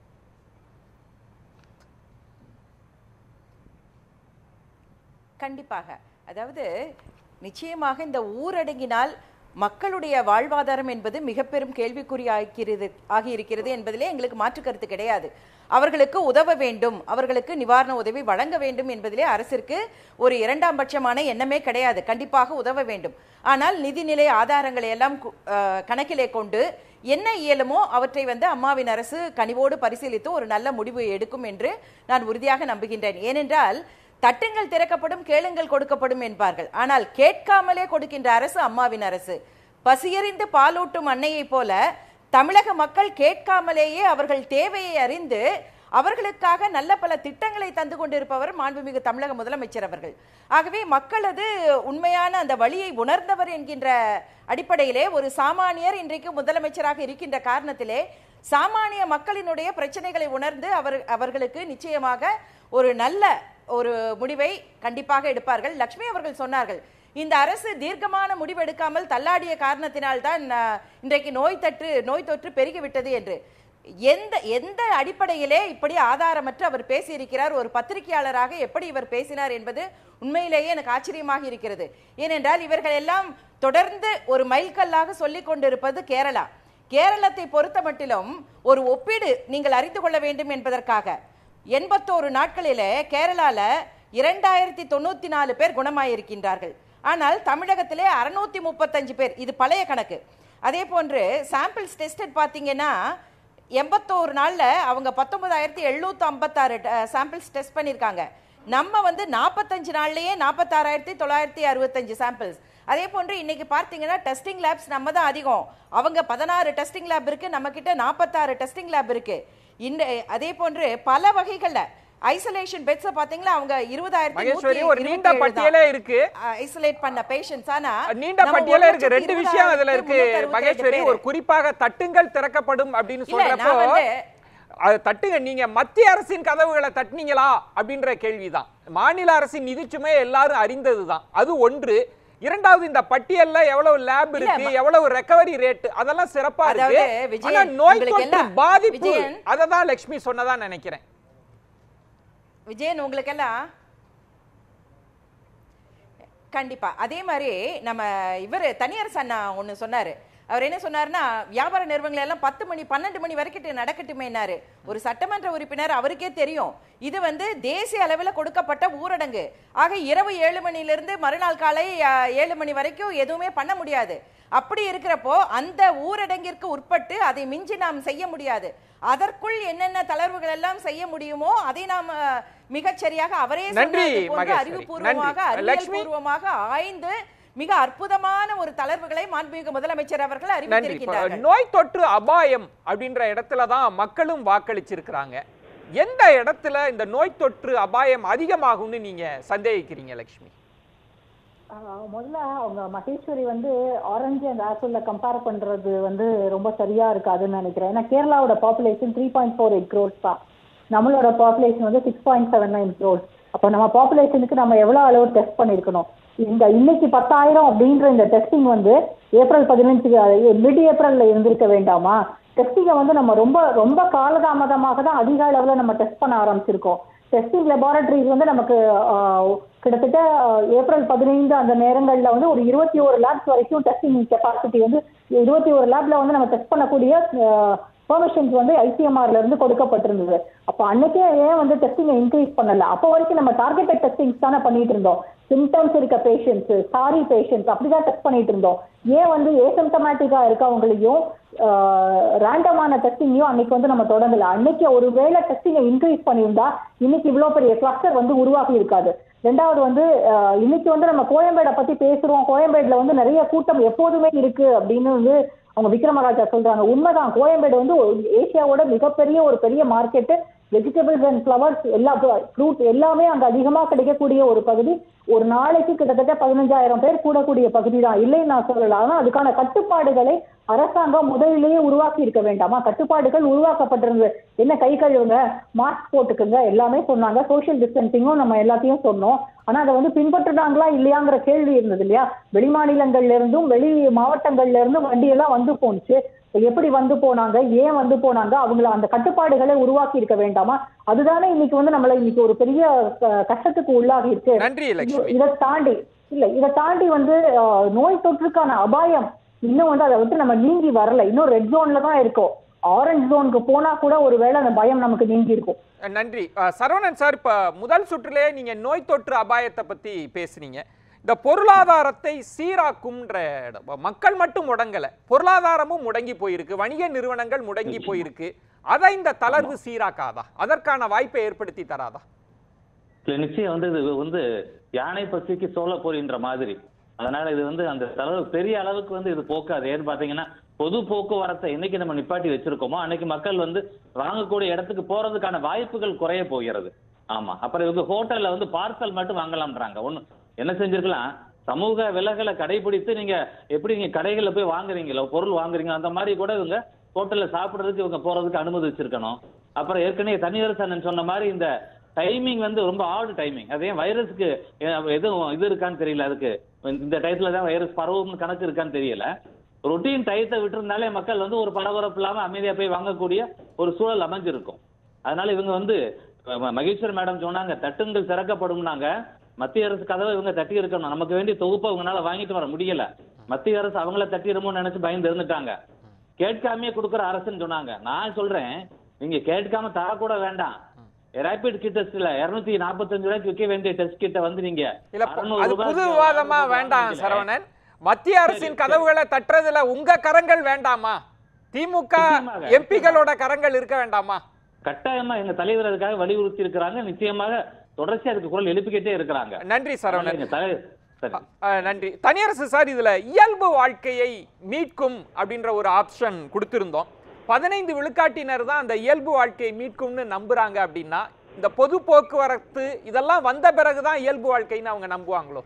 கண்டிப்பாக அதாவது நிச்சயமாக இந்த ஊரடங்கினால் மக்களுடைய வாழ்வாதாரம் என்பது மிக பெரும் கேள்விக்குறி ஆகிறது ஆகியிருக்கிறது என்பதிலே எங்களுக்கு மாற்று கருத்து கிடையாது அவர்களுக்கு உதவ வேண்டும் அவர்களுக்கு நிவாரண உதவி வழங்க வேண்டும் என்பதிலே அரசிற்கு ஒரு இரண்டாம் பட்சமான எண்ணமே கிடையாது கண்டிப்பாக உதவ வேண்டும் ஆனால் நிதிநிலை ஆதாரங்களை எல்லாம் கு- அஹ், கணக்கிலே கொண்டு என்ன இயலுமோ அவற்றை வந்து அம்மாவின் அரசு கனிவோடு பரிசீலித்து ஒரு நல்ல முடிவு எடுக்கும் என்று நான் உறுதியாக நம்புகின்றேன் ஏனென்றால் தட்டுங்கள் திறக்கப்படும் கேளுங்கள் கொடுக்கப்படும் என்பார்கள் ஆனால் கேட்காமலே கொடுக்கின்ற அரசு அம்மாவின் அரசு பசியறிந்து பாலூட்டும் அன்னையைப் போல தமிழக மக்கள் கேட்காமலேயே அவர்கள் தேவையை அறிந்து அவர்களுக்காக நல்ல பல திட்டங்களை தந்து கொண்டிருப்பவர் மாண்புமிகு தமிழக முதலமைச்சர் அவர்கள் ஆகவே மக்களது உண்மையான அந்த வழியை உணர்ந்தவர் என்கின்ற அடிப்படையிலே ஒரு சாமானியர் இன்றைக்கு முதலமைச்சராக இருக்கின்ற காரணத்திலே சாமானிய மக்களினுடைய பிரச்சனைகளை உணர்ந்து அவர் அவர்களுக்கு நிச்சயமாக ஒரு நல்ல ஒரு முடிவை கண்டிப்பாக எடுப்பார்கள் லட்சுமி அவர்கள் சொன்னார்கள் இந்த அரசு தீர்க்கமான முடிவு எடுக்காமல் தள்ளாடிய காரணத்தினால்தான் அஹ், இன்றைக்கு நோய் தொற்று நோய் தொற்று பெருகிவிட்டது என்று எந்த எந்த அடிப்படையிலே இப்படி ஆதாரமற்று அவர் பேசியிருக்கிறார் ஒரு பத்திரிகையாளராக எப்படி இவர் பேசினார் என்பது உண்மையிலேயே எனக்கு ஆச்சரியமாக இருக்கிறது ஏனென்றால் இவர்கள் எல்லாம் தொடர்ந்து ஒரு மைல்கல்லாக சொல்லிக் கொண்டிருப்பது கேரளா கேரளத்தை பொறுத்த மட்டிலும் ஒரு ஒப்பீடு நீங்கள் அறிந்து கொள்ள வேண்டும் என்பதற்காக எண்பத்தோரு நாட்களிலே கேரளால இரண்டாயிரத்தி தொண்ணூத்தி நாலு பேர் குணமாயிருக்கின்றார்கள் ஆனால் தமிழகத்திலே அறுநூத்தி முப்பத்தஞ்சு பேர் இது பழைய கணக்கு அதே போன்று சாம்பிள்ஸ் டெஸ்டட் பார்த்தீங்கன்னா எண்பத்தோரு நாள்ல அவங்க பத்தொன்பதாயிரத்தி எழுநூத்தி ஐம்பத்தாறு சாம்பிள்ஸ் டெஸ்ட் பண்ணியிருக்காங்க நம்ம வந்து நாற்பத்தஞ்சு நாள்லயே நாற்பத்தாறாயிரத்தி தொள்ளாயிரத்தி அறுபத்தஞ்சு சாம்பிள்ஸ் அதே போன்று இன்னைக்கு பார்த்தீங்கன்னா டெஸ்டிங் லேப்ஸ் நம்ம தான் அதிகம் அவங்க பதினாறு டெஸ்டிங் லேப் இருக்கு நம்ம கிட்ட நாற்பத்தாறு டெஸ்டிங் லேப் இருக்கு இந்த அதே போன்று பல வகைகள்ல ஐசோலேஷன் பெட்ஸ் பாத்தீங்களா அவங்க மகேஸ்வரி ஒரு நீண்ட பட்டியலே இருக்கு ஐசோலேட் பண்ண பேஷண்ட்ஸ் ஆனா நீண்ட நம்ம பட்டியலே ஒரு இருக்கு ரெண்டு லட்சத்தி விஷயம் அதுல இருக்கு இருபதாயிரத்தி மகேஸ்வரி முன்னூத்தி ஒரு குறிப்பாக தட்டுங்கள் திறக்கப்படும் அப்படின்னு இல்ல, நான் சொல்றப்போ வந்து- அது தட்டுங்க நீங்க மத்திய அரசின் கதவுகளை தட்டுனீங்களா அப்படின்ற கேள்விதான் மாநில அரசின் நிதிச்சுமை எல்லாரும் அறிந்ததுதான் அது ஒன்று இரண்டாவது இந்த பட்டியல்ல எவ்வளவு லேப் இருக்கு எவ்வளவு ரெக்கவரி ரேட் அதெல்லாம் சிறப்பா அதாவது, இருக்கு விஜயன், ஆனா நோய் உங்களுக்கு தொற்று எல்லாம் பாதிப்பு விஜயன். அததான் லட்சுமி சொன்னதா நினைக்கிறேன் விஜயன் உங்களுக்கெல்லாம் கண்டிப்பா அதே மாதிரி நம்ம இவர் தனியார் அண்ணா ஒண்ணு சொன்னாரு அவர் என்ன சொன்னாருன்னா வியாபார நிறுவனங்கள் எல்லாம் பத்து மணி பன்னெண்டு மணி வரைக்கும் நடக்கட்டுமேனாரு ஒரு சட்டமன்ற உறுப்பினர் அவருக்கே தெரியும் இது வந்து தேசிய அளவில் கொடுக்கப்பட்ட ஊரடங்கு ஆக இரவு ஏழு மணிலிருந்து மறுநாள் காலை அஹ், ஏழு மணி வரைக்கும் எதுவுமே பண்ண முடியாது அப்படி இருக்கிறப்போ அந்த ஊரடங்கிற்கு உட்பட்டு அதை மிஞ்சி நாம் செய்ய முடியாது அதற்குள் என்னென்ன தளர்வுகள் எல்லாம் செய்ய முடியுமோ அதை நாம் அஹ், மிகச் சரியாக அவரே நன்றி, சொன்னது போன்று மகேஸ்வரி. அறிவுபூர்வமாக நன்றி. அறிவியல் லட்சுமி. பூர்வமாக ஆய்ந்து மிக அற்புதமான ஒரு தளர்வுகளை மாண்புமிகு முதலமைச்சர் அவர்கள் நன்றி இப்ப அறிவித்திருக்கின்றார்கள் நோய் தொற்று அபாயம் அப்படின்ற இடத்துல தான் மக்களும் வாக்களிச்சிருக்கிறாங்க எந்த இடத்துல இந்த நோய் தொற்று அபாயம் அதிகமாகும்னு நீங்க சந்தேகிக்கிறீங்க லட்சுமி ஆஹ் முதல்ல அவங்க மகேஸ்வரி வந்து ஆரஞ்சு அண்ட் ஆப்பிள்ல கம்பேர் பண்றது வந்து ரொம்ப சரியா இருக்காதுன்னு நினைக்கிறேன் ஏன்னா கேரளாவோட population three point four eight crores தான் நம்மளோட பாப்புலேஷன் வந்து six point seven nine crores அப்போ நம்ம பாப்புலேஷனுக்கு நம்ம எவ்வளோ அளவு டெஸ்ட் பண்ணியிருக்கணும் இந்த இன்னைக்கு பத்தாயிரம் அப்படின்ற இந்த டெஸ்டிங் வந்து ஏப்ரல் பதினஞ்சுக்கு மிட் ஏப்ரல்ல இருந்திருக்க வேண்டாமா டெஸ்டிங்கை வந்து நம்ம ரொம்ப ரொம்ப காலதாமதமாக தான் அதிக அளவில் நம்ம டெஸ்ட் பண்ண ஆரம்பிச்சிருக்கோம் டெஸ்டிங் லெபார்டரிஸ் வந்து நமக்கு ஆஹ், கிட்டத்தட்ட ஆஹ், ஏப்ரல் பதினைந்து அந்த நேரங்களில் வந்து ஒரு இருபத்தி ஒரு லேப்ஸ் வரைக்கும் டெஸ்டிங் கெப்பாசிட்டி வந்து இருபத்தி ஒரு லேப்ல வந்து நம்ம டெஸ்ட் பண்ணக்கூடிய பெர்மிஷன்ஸ் வந்து ஐசிஎம்ஆர்ல இருந்து கொடுக்கப்பட்டிருந்தது அப்போ அன்னைக்கே ஏன் வந்து டெஸ்டிங்கை இன்க்ரீஸ் பண்ணல அப்போ வரைக்கும் நம்ம டார்கெட்டட் டெஸ்டிங்ஸ் தானே பண்ணிட்டு இருந்தோம் சிம்டம்ஸ் இருக்க பேஷண்ட்ஸ் சாரி பேஷண்ட்ஸ் அப்படிதான் டெஸ்ட் பண்ணிட்டு இருந்தோம் ஏன் வந்து ஏசிம்டமேட்டிக்கா இருக்கவங்களையும் ரேண்டமான டெஸ்டிங்கையும் அன்னைக்கு வந்து நம்ம தொடங்கல அன்னைக்கு ஒரு வேளை டெஸ்டிங்கை இன்க்ரீஸ் பண்ணியிருந்தா இன்னைக்கு இவ்வளவு பெரிய கிளஸ்டர் வந்து உருவாகி இருக்காது ரெண்டாவது வந்து அஹ், இன்னைக்கு வந்து நம்ம கோயம்பேடை பத்தி பேசுறோம் கோயம்பேடுல வந்து நிறைய கூட்டம் எப்போதுமே இருக்கு அப்படின்னு வந்து அவங்க விக்ரமராஜா சொல்றாங்க உண்மைதான் கோயம்பேடு வந்து ஒரு- ஏசியாவோட மிகப்பெரிய ஒரு பெரிய மார்க்கெட்டு வெஜிடபிள்ஸ் அண்ட் ஃப்ளவர்ஸ் எல்லா ஃப்ரூட் எல்லாமே அங்க அதிகமா கிடைக்கக்கூடிய ஒரு பகுதி ஒரு நாளைக்கு கிட்டத்தட்ட பதினஞ்சாயிரம் பேர் கூடக்கூடிய பகுதி தான் இல்லைன்னு நான் சொல்லல ஆனா அதுக்கான கட்டுப்பாடுகளை அரசாங்கம் முதலிலேயே உருவாக்கி இருக்க வேண்டாமா கட்டுப்பாடுகள் உருவாக்கப்பட்டிருந்தது என்ன கை கழுவுங்க மாஸ்க் போட்டுக்குங்க எல்லாமே சொன்னாங்க சோஷியல் டிஸ்டன்சிங்கும் நம்ம எல்லாத்தையும் சொன்னோம் ஆனா அதை வந்து பின்பற்றுனாங்களா இல்லையாங்கிற கேள்வி இருந்தது இல்லையா வெளி மாநிலங்கள்ல இருந்தும் வெளி மாவட்டங்கள்ல இருந்தும் வண்டி எல்லாம் வந்து போணுச்சு எப்படி வந்து போனாங்க ஏன் வந்து போனாங்க அவங்கள அந்த கட்டுப்பாடுகளை உருவாக்கி இருக்க வேண்டாமா அதுதானே இன்னைக்கு வந்து நம்மள இன்னைக்கு ஒரு பெரிய அஹ், கஷ்டத்துக்கு உள்ளாகி இருக்கு நன்றி லட்சுமி இது- இதை தாண்டி இல்ல இதை தாண்டி வந்து அஹ், நோய் தொற்றுக்கான அபாயம் இன்னும் வந்து அதை விட்டு நம்ம நீங்கி வரல இன்னும் ரெட் ஜோன்ல தான் இருக்கோம் ஆரஞ்சு ஜோனுக்கு போனா கூட ஒருவேளை அந்த பயம் நமக்கு நீங்கி இருக்கும் நன்றி அஹ், சரவணன் சார் இப்ப முதல் சுற்றிலே நீங்க நோய் தொற்று அபாயத்தை பத்தி பேசுனீங்க இந்த பொருளாதாரத்தை சீராக்கும்ன்ற இடம். மக்கள் மட்டும் முடங்கல பொருளாதாரமும் முடங்கி போயிருக்கு வணிக நிறுவனங்கள் முடங்கி போயிருக்கு அதை இந்த தளர்வு சீராக்காதா அதற்கான வாய்ப்பை ஏற்படுத்தி தராதா இல்ல நிச்சயம் வந்து இது வந்து யானை பசிக்கு சோழ போரின்ற மாதிரி அதனால இது வந்து அந்த தளவு பெரிய அளவுக்கு வந்து இது போக்காது ஏன்னு பாத்தீங்கன்னா பொது போக்குவரத்தை என்னைக்கு நம்ம நிப்பாட்டி வச்சிருக்கோமோ அன்னைக்கு மக்கள் வந்து வாங்கக்கூடிய இடத்துக்கு போறதுக்கான வாய்ப்புகள் குறைய போகிறது ஆமா அப்புறம் இவங்க ஹோட்டல்ல வந்து பார்சல் மட்டும் வாங்கலாம்ன்றாங்க ஒண்ணு என்ன செஞ்சிருக்கலாம் சமூக விலகலை கடைபிடித்து நீங்க எப்படி நீங்க கடைகள்ல போய் வாங்குறீங்களோ பொருள் வாங்குறீங்க அந்த மாதிரி கூட இவங்க ஹோட்டல்ல சாப்பிடுறதுக்கு இவங்க போறதுக்கு அனுமதி வச்சிருக்கணும் அப்புறம் ஏற்கனவே தனியரசு அண்ணன் சொன்ன மாதிரி இந்த டைமிங் வந்து ரொம்ப ஆடு டைமிங் அதே வைரஸ்க்கு எதுவும் இது இருக்கான்னு தெரியல அதுக்கு இந்த டயத்துல தான் வைரஸ் பரவும்னு கணக்கு இருக்கான்னு தெரியல ரொட்டீன் டயத்தை விட்டுருந்தாலே மக்கள் வந்து ஒரு பரபரப்பு இல்லாம அமைதியா போய் வாங்கக்கூடிய ஒரு சூழல் அமைஞ்சிருக்கும் அதனால இவங்க வந்து ம- மகேஸ்வர் மேடம் சொன்னாங்க தட்டுங்கள் திறக்கப்படும்னாங்க மத்திய அரசு கதவை இவங்க தட்டி இருக்கணும் நமக்கு வேண்டிய தொகுப்பை இவங்களால வாங்கிட்டு வர முடியல மத்திய அரசு அவங்கள தட்டி இருமோன்னு நினைச்சு பயந்து இருந்துட்டாங்க கேட்காமயே கொடுக்குற அரசுன்னு சொன்னாங்க நான் சொல்றேன் நீங்க கேட்காம தரக்கூட வேண்டாம் ரேபிட் கிட் டெஸ்ட்ல இருநூத்தி நாற்பத்தஞ்சு ரூபாய்க்கு விற்க வேண்டிய டெஸ்ட் கிட்ட வந்து நீங்க இல்ல 600 அது ரூபாய்க்கு புது விவாதமா வாங்குறீங்களே. வேண்டாம் சரவணன் மத்திய அரசின் கதவுகளை தட்டுறதுல உங்க கரங்கள் வேண்டாமா திமுக நிச்சயமாக. எம்பிகளோட கரங்கள் இருக்க வேண்டாமா கட்டாயமா எங்க தலைவர் அதுக்காக வலியுறுத்தி இருக்கிறாங்க நிச்சயமாக தொடர்ச்சியா அதுக்கு குரல் எழுப்பிக்கிட்டே இருக்கிறாங்க நன்றி சரவணன் எங்க தலைவர் சரி அஹ், நன்றி தனியரசு சார் இதுல இயல்பு வாழ்க்கையை மீட்கும் அப்படின்ற ஒரு ஆப்ஷன் கொடுத்திருந்தோம் பதினைந்து விழுக்காட்டினர் தான் அந்த இயல்பு வாழ்க்கையை மீட்கும்னு நம்புறாங்க அப்படின்னா இந்த பொது போக்குவரத்து இதெல்லாம் வந்த பிறகுதான் இயல்பு வாழ்க்கைன்னு அவங்க நம்புவாங்களோ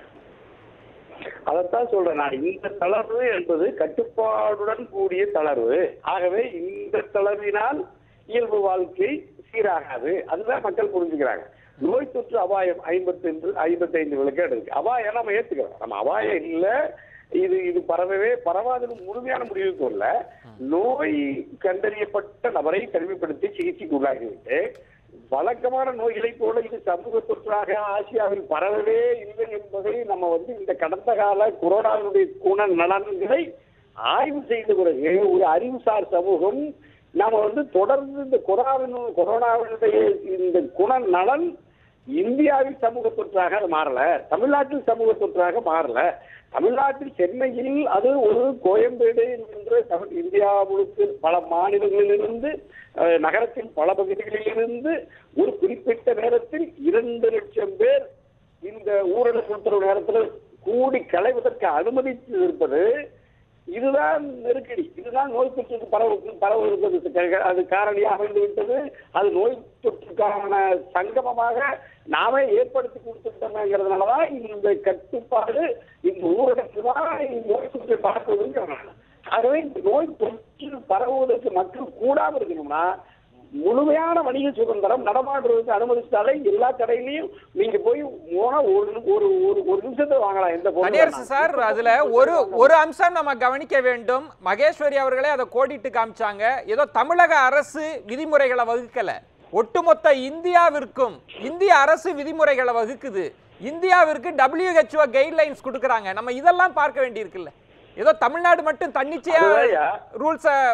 அதைத்தான் சொல்றேன் நான் இந்த தளர்வு என்பது கட்டுப்பாடுடன் கூடிய தளர்வு ஆகவே இந்த தளர்வினால் இயல்பு வாழ்க்கை சீராகாது அதுதான் மக்கள் புரிஞ்சுக்கிறாங்க நோய் தொற்று அபாயம் ஐம்பத்தைந்து ஐம்பத்தைந்து விழுக்காடு இருக்கு அபாயம் நம்ம ஏத்துக்கிறோம் நம்ம அபாயம் இல்ல இது இது பரவவே பரவாதுன்னு முழுமையான முடிவுக்கு வரல நோய் கண்டறியப்பட்ட நபரை தனிமைப்படுத்தி சிகிச்சைக்கு உள்ளாகிவிட்டு வழக்கமான நோய்களை போல இது சமூக தொற்றாக ஆசியாவில் பரவவே இல்லை என்பதை நம்ம வந்து இந்த கடந்த கால கொரோனாவினுடைய குண நலன்களை ஆய்வு செய்த பிறகு ஒரு அறிவுசார் சமூகம் நாம வந்து தொடர்ந்து இந்த கொரோனாவின் கொரோனாவினுடைய இந்த குண நலன் இந்தியாவில் சமூக தொற்றாக அது மாறல தமிழ்நாட்டில் சமூக தொற்றாக மாறல தமிழ்நாட்டில் சென்னையில் அது ஒரு கோயம்பேடு என்கின்ற தமிழ் இந்தியா முழுக்க பல மாநிலங்களிலிருந்து அஹ், நகரத்தின் பல பகுதிகளிலிருந்து ஒரு குறிப்பிட்ட நேரத்தில் இரண்டு லட்சம் பேர் இந்த ஊரடங்கு உத்தரவு நேரத்தில் கூடி களைவதற்கு அனுமதித்து இருப்பது இதுதான் நெருக்கடி இதுதான் நோய் தொற்றுக்கு பரவு பரவுவதற்கு க- அது காரணியாக அமைந்து விட்டது அது நோய் தொற்றுக்கான சங்கமமாக நாமே ஏற்படுத்தி கொடுத்துட்டோம்ங்கிறதுனாலதான் இந்த கட்டுப்பாடு இந்த ஊரடங்கு தான் இந்த நோய் தொற்றை பரப்புவதுங்கிறாங்க ஆகவே இந்த நோய் தொற்று பரவுவதற்கு மக்கள் கூடாம இருக்கணும்னா முழுமையான வணிக சுதந்திரம் நடமாடுறதுக்கு அனுமதிச்சாலே எல்லா கடையிலையும் நீங்க போய் போனா ஒரு ஒரு ஒரு ஒரு நிமிஷத்துல வாங்கலாம் எந்த பொருள் தனியரசு வேணாலும். சார் அதுல ஒரு ஒரு அம்சம் நம்ம கவனிக்க வேண்டும் மகேஸ்வரி அவர்களே அதை கோடிட்டு காமிச்சாங்க ஏதோ தமிழக அரசு விதிமுறைகளை வகுக்கல ஒட்டுமொத்த இந்தியாவிற்கும் இந்திய அரசு விதிமுறைகளை வகுக்குது இந்தியாவிற்கு WHO கைட்லைன்ஸ் கொடுக்கறாங்க நம்ம இதெல்லாம் பார்க்க வேண்டியிருக்குல்ல ஏதோ தமிழ்நாடு மட்டும் தன்னிச்சையா அதுதான்யா. ரூல்ஸை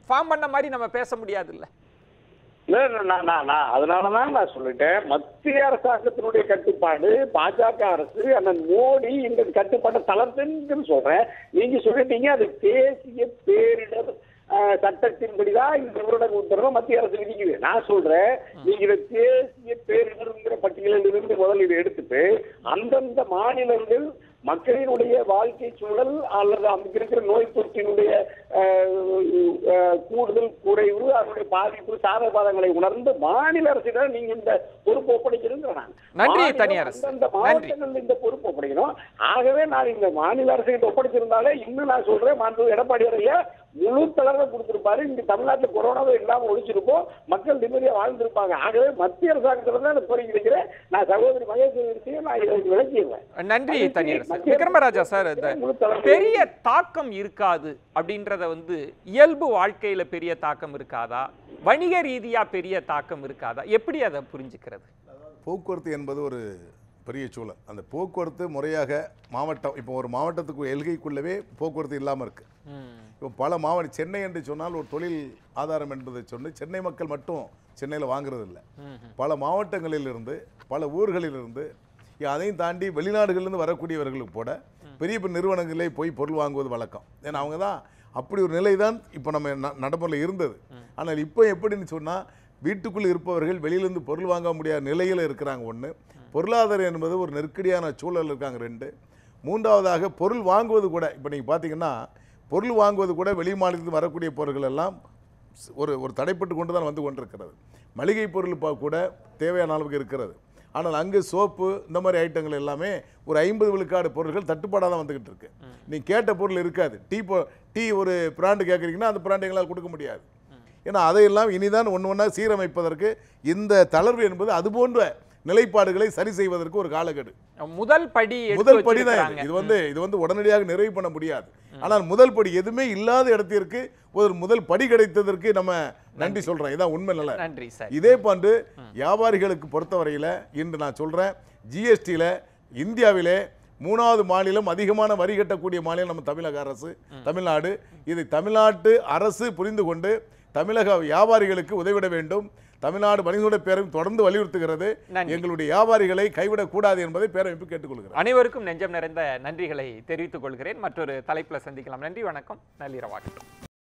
ஃபார்ம் பண்ண மாதிரி நம்ம பேச முடியாதுல்ல இல்ல, இல்ல, நான் நான் நான் அதனாலதான் நான் சொல்லிட்டேன் மத்திய அரசாங்கத்தினுடைய கட்டுப்பாடு பாஜக அரசு அண்ணன் மோடி இந்த கட்டுப்பாட்டை தளர்த்துன்னு சொல்றேன் நீங்க சொல்லிட்டீங்க அது தேசிய பேரிடர் அஹ், சட்டத்தின்படிதான் இந்த ஊரடங்கு உத்தரவை மத்திய அரசு விதிக்குது நான் சொல்றேன் நீங்க இதை தேசிய பேரிடர்ங்கிற பட்டியலில் இருந்து முதல்ல இதை எடுத்துட்டு அந்தந்த மாநிலங்கள் மக்களினுடைய வாழ்க்கை சூழல் அல்லது அங்க இருக்கிற நோய் தொற்றினுடைய அஹ், அஹ், கூடுதல் குறைவு அதனுடைய பாதிப்பு சாதகபாதங்களை உணர்ந்து மாநில அரசிடம் நீங்க இந்த பொறுப்பு ஒப்படைக்கிறீங்க நான் நன்றி, மாநிலம் தனியரசு. அந்தந்த நன்றி. மாவட்டங்கள்ல இந்த பொறுப்பு ஒப்படைக்கணும் ஆகவே நான் இந்த மாநில அரசுகிட்ட ஒப்படைச்சிருந்தாலே இன்னும் நான் சொல்றேன் மாண்பு எடப்பாடி ஐயா முழு தளர்வை கொடுத்திருப்பாரு இங்க தமிழ்நாட்டுல கொரோனாவே இல்லாம ஒழிச்சிருப்போம் மக்கள் நிம்மதியா வாழ்ந்திருப்பாங்க ஆகவே மத்திய அரசாங்கத்துல தான் நான் கோரிக்கை வைக்கிறேன் நான் சகோதரி மகேஸ்வரியும் நான் இதை விளக்கிடுவேன் நன்றி அதுக்கு தனியரசு மத்திய விக்ரமராஜா சார் இந்த முழு தலைமை பெரிய தாக்கம் இருக்காது அப்படின்றத வந்து இயல்பு வாழ்க்கையில பெரிய தாக்கம் இருக்காதா வணிக ரீதியா பெரிய தாக்கம் இருக்காதா எப்படி அதை புரிஞ்சுக்கிறது போக்குவரத்து என்பது ஒரு பெரிய சூழல் அந்த போக்குவரத்து முறையாக மாவட்டம் இப்போ ஒரு மாவட்டத்துக்கு எல்கைக்குள்ளவே போக்குவரத்து இல்லாமல் இருக்கு இப்போ பல மாவட்ட சென்னை என்று சொன்னால் ஒரு தொழில் ஆதாரம் என்பதை சொன்னு சென்னை மக்கள் மட்டும் சென்னையில் வாங்குறது இல்லை பல மாவட்டங்களிலிருந்து பல ஊர்களிலிருந்து இ- அதையும் தாண்டி வெளிநாடுகளிலிருந்து வரக்கூடியவர்களுக்கு கூட பெரிய பெரிய நிறுவனங்களே போய் பொருள் வாங்குவது வழக்கம் ஏன்னா அவங்க தான் அப்படி ஒரு நிலை தான் இப்போ நம்ம ந- நடைமுறையில் இருந்தது ஆனால் இப்போ எப்படின்னு சொன்னால் வீட்டுக்குள் இருப்பவர்கள் வெளியிலேருந்து பொருள் வாங்க முடியாத நிலையில் இருக்கிறாங்க ஒன்று பொருளாதாரம் என்பது ஒரு நெருக்கடியான சூழல் இருக்காங்க ரெண்டு மூன்றாவதாக பொருள் வாங்குவது கூட இப்போ நீங்கள் பார்த்தீங்கன்னா பொருள் வாங்குவது கூட வெளி மாநிலத்தில் வரக்கூடிய பொருட்கள் எல்லாம் ஸ்- ஒரு ஒரு தடைப்பட்டு கொண்டு தான் வந்து கொண்டிருக்கிறது மளிகை பொருள் பா- கூட தேவையான அளவுக்கு இருக்கிறது ஆனால் அங்கே சோப்பு இந்த மாதிரி ஐட்டங்கள் எல்லாமே ஒரு ஐம்பது விழுக்காடு பொருட்கள் தட்டுப்பாடாக தான் வந்துக்கிட்டு இருக்கு நீ கேட்ட பொருள் இருக்காது டீ பொ டீ ஒரு பிராண்டு கேட்குறீங்கன்னா அந்த பிராண்டு எங்களால் கொடுக்க முடியாது ஏன்னா அதையெல்லாம் இனிதான் ஒன்று ஒன்றா சீரமைப்பதற்கு இந்த தளர்வு என்பது அது போன்ற நிலைப்பாடுகளை சரி செய்வதற்கு ஒரு காலக்கெடு முதல் படி எடுத்து முதல் படி தான் வச்சிருக்காங்க. இது. இது வந்து இது வந்து உடனடியாக நிறைவு பண்ண முடியாது ஆனால் முதல் படி எதுவுமே இல்லாத இடத்திற்கு ஒரு முதல் படி கிடைத்ததற்கு நம்ம நன்றி சொல்றோம் இதான் உண்மை நல்ல நன்றி சார் இதே போன்று வியாபாரிகளுக்கு பொறுத்தவரையில் இன்று நான் சொல்கிறேன் ஜிஎஸ்டியில் இந்தியாவிலே மூணாவது மாநிலம் அதிகமான வரி கட்டக்கூடிய மாநிலம் நம்ம தமிழக அரசு தமிழ்நாடு இதை தமிழ்நாட்டு அரசு புரிந்து கொண்டு தமிழக வியாபாரிகளுக்கு உதவிட வேண்டும் தமிழ்நாடு வணிகோட பேரவை தொடர்ந்து வலியுறுத்துகிறது நன்றி. எங்களுடைய வியாபாரிகளை கைவிடக்கூடாது என்பதை பேரமைப்பு கேட்டுக்கொள்கிறது அனைவருக்கும் நெஞ்சம் நிறைந்த நன்றிகளை தெரிவித்துக் கொள்கிறேன் மற்றொரு தலைப்புல சந்திக்கலாம் நன்றி வணக்கம் நள்ளிரவாகட்டும்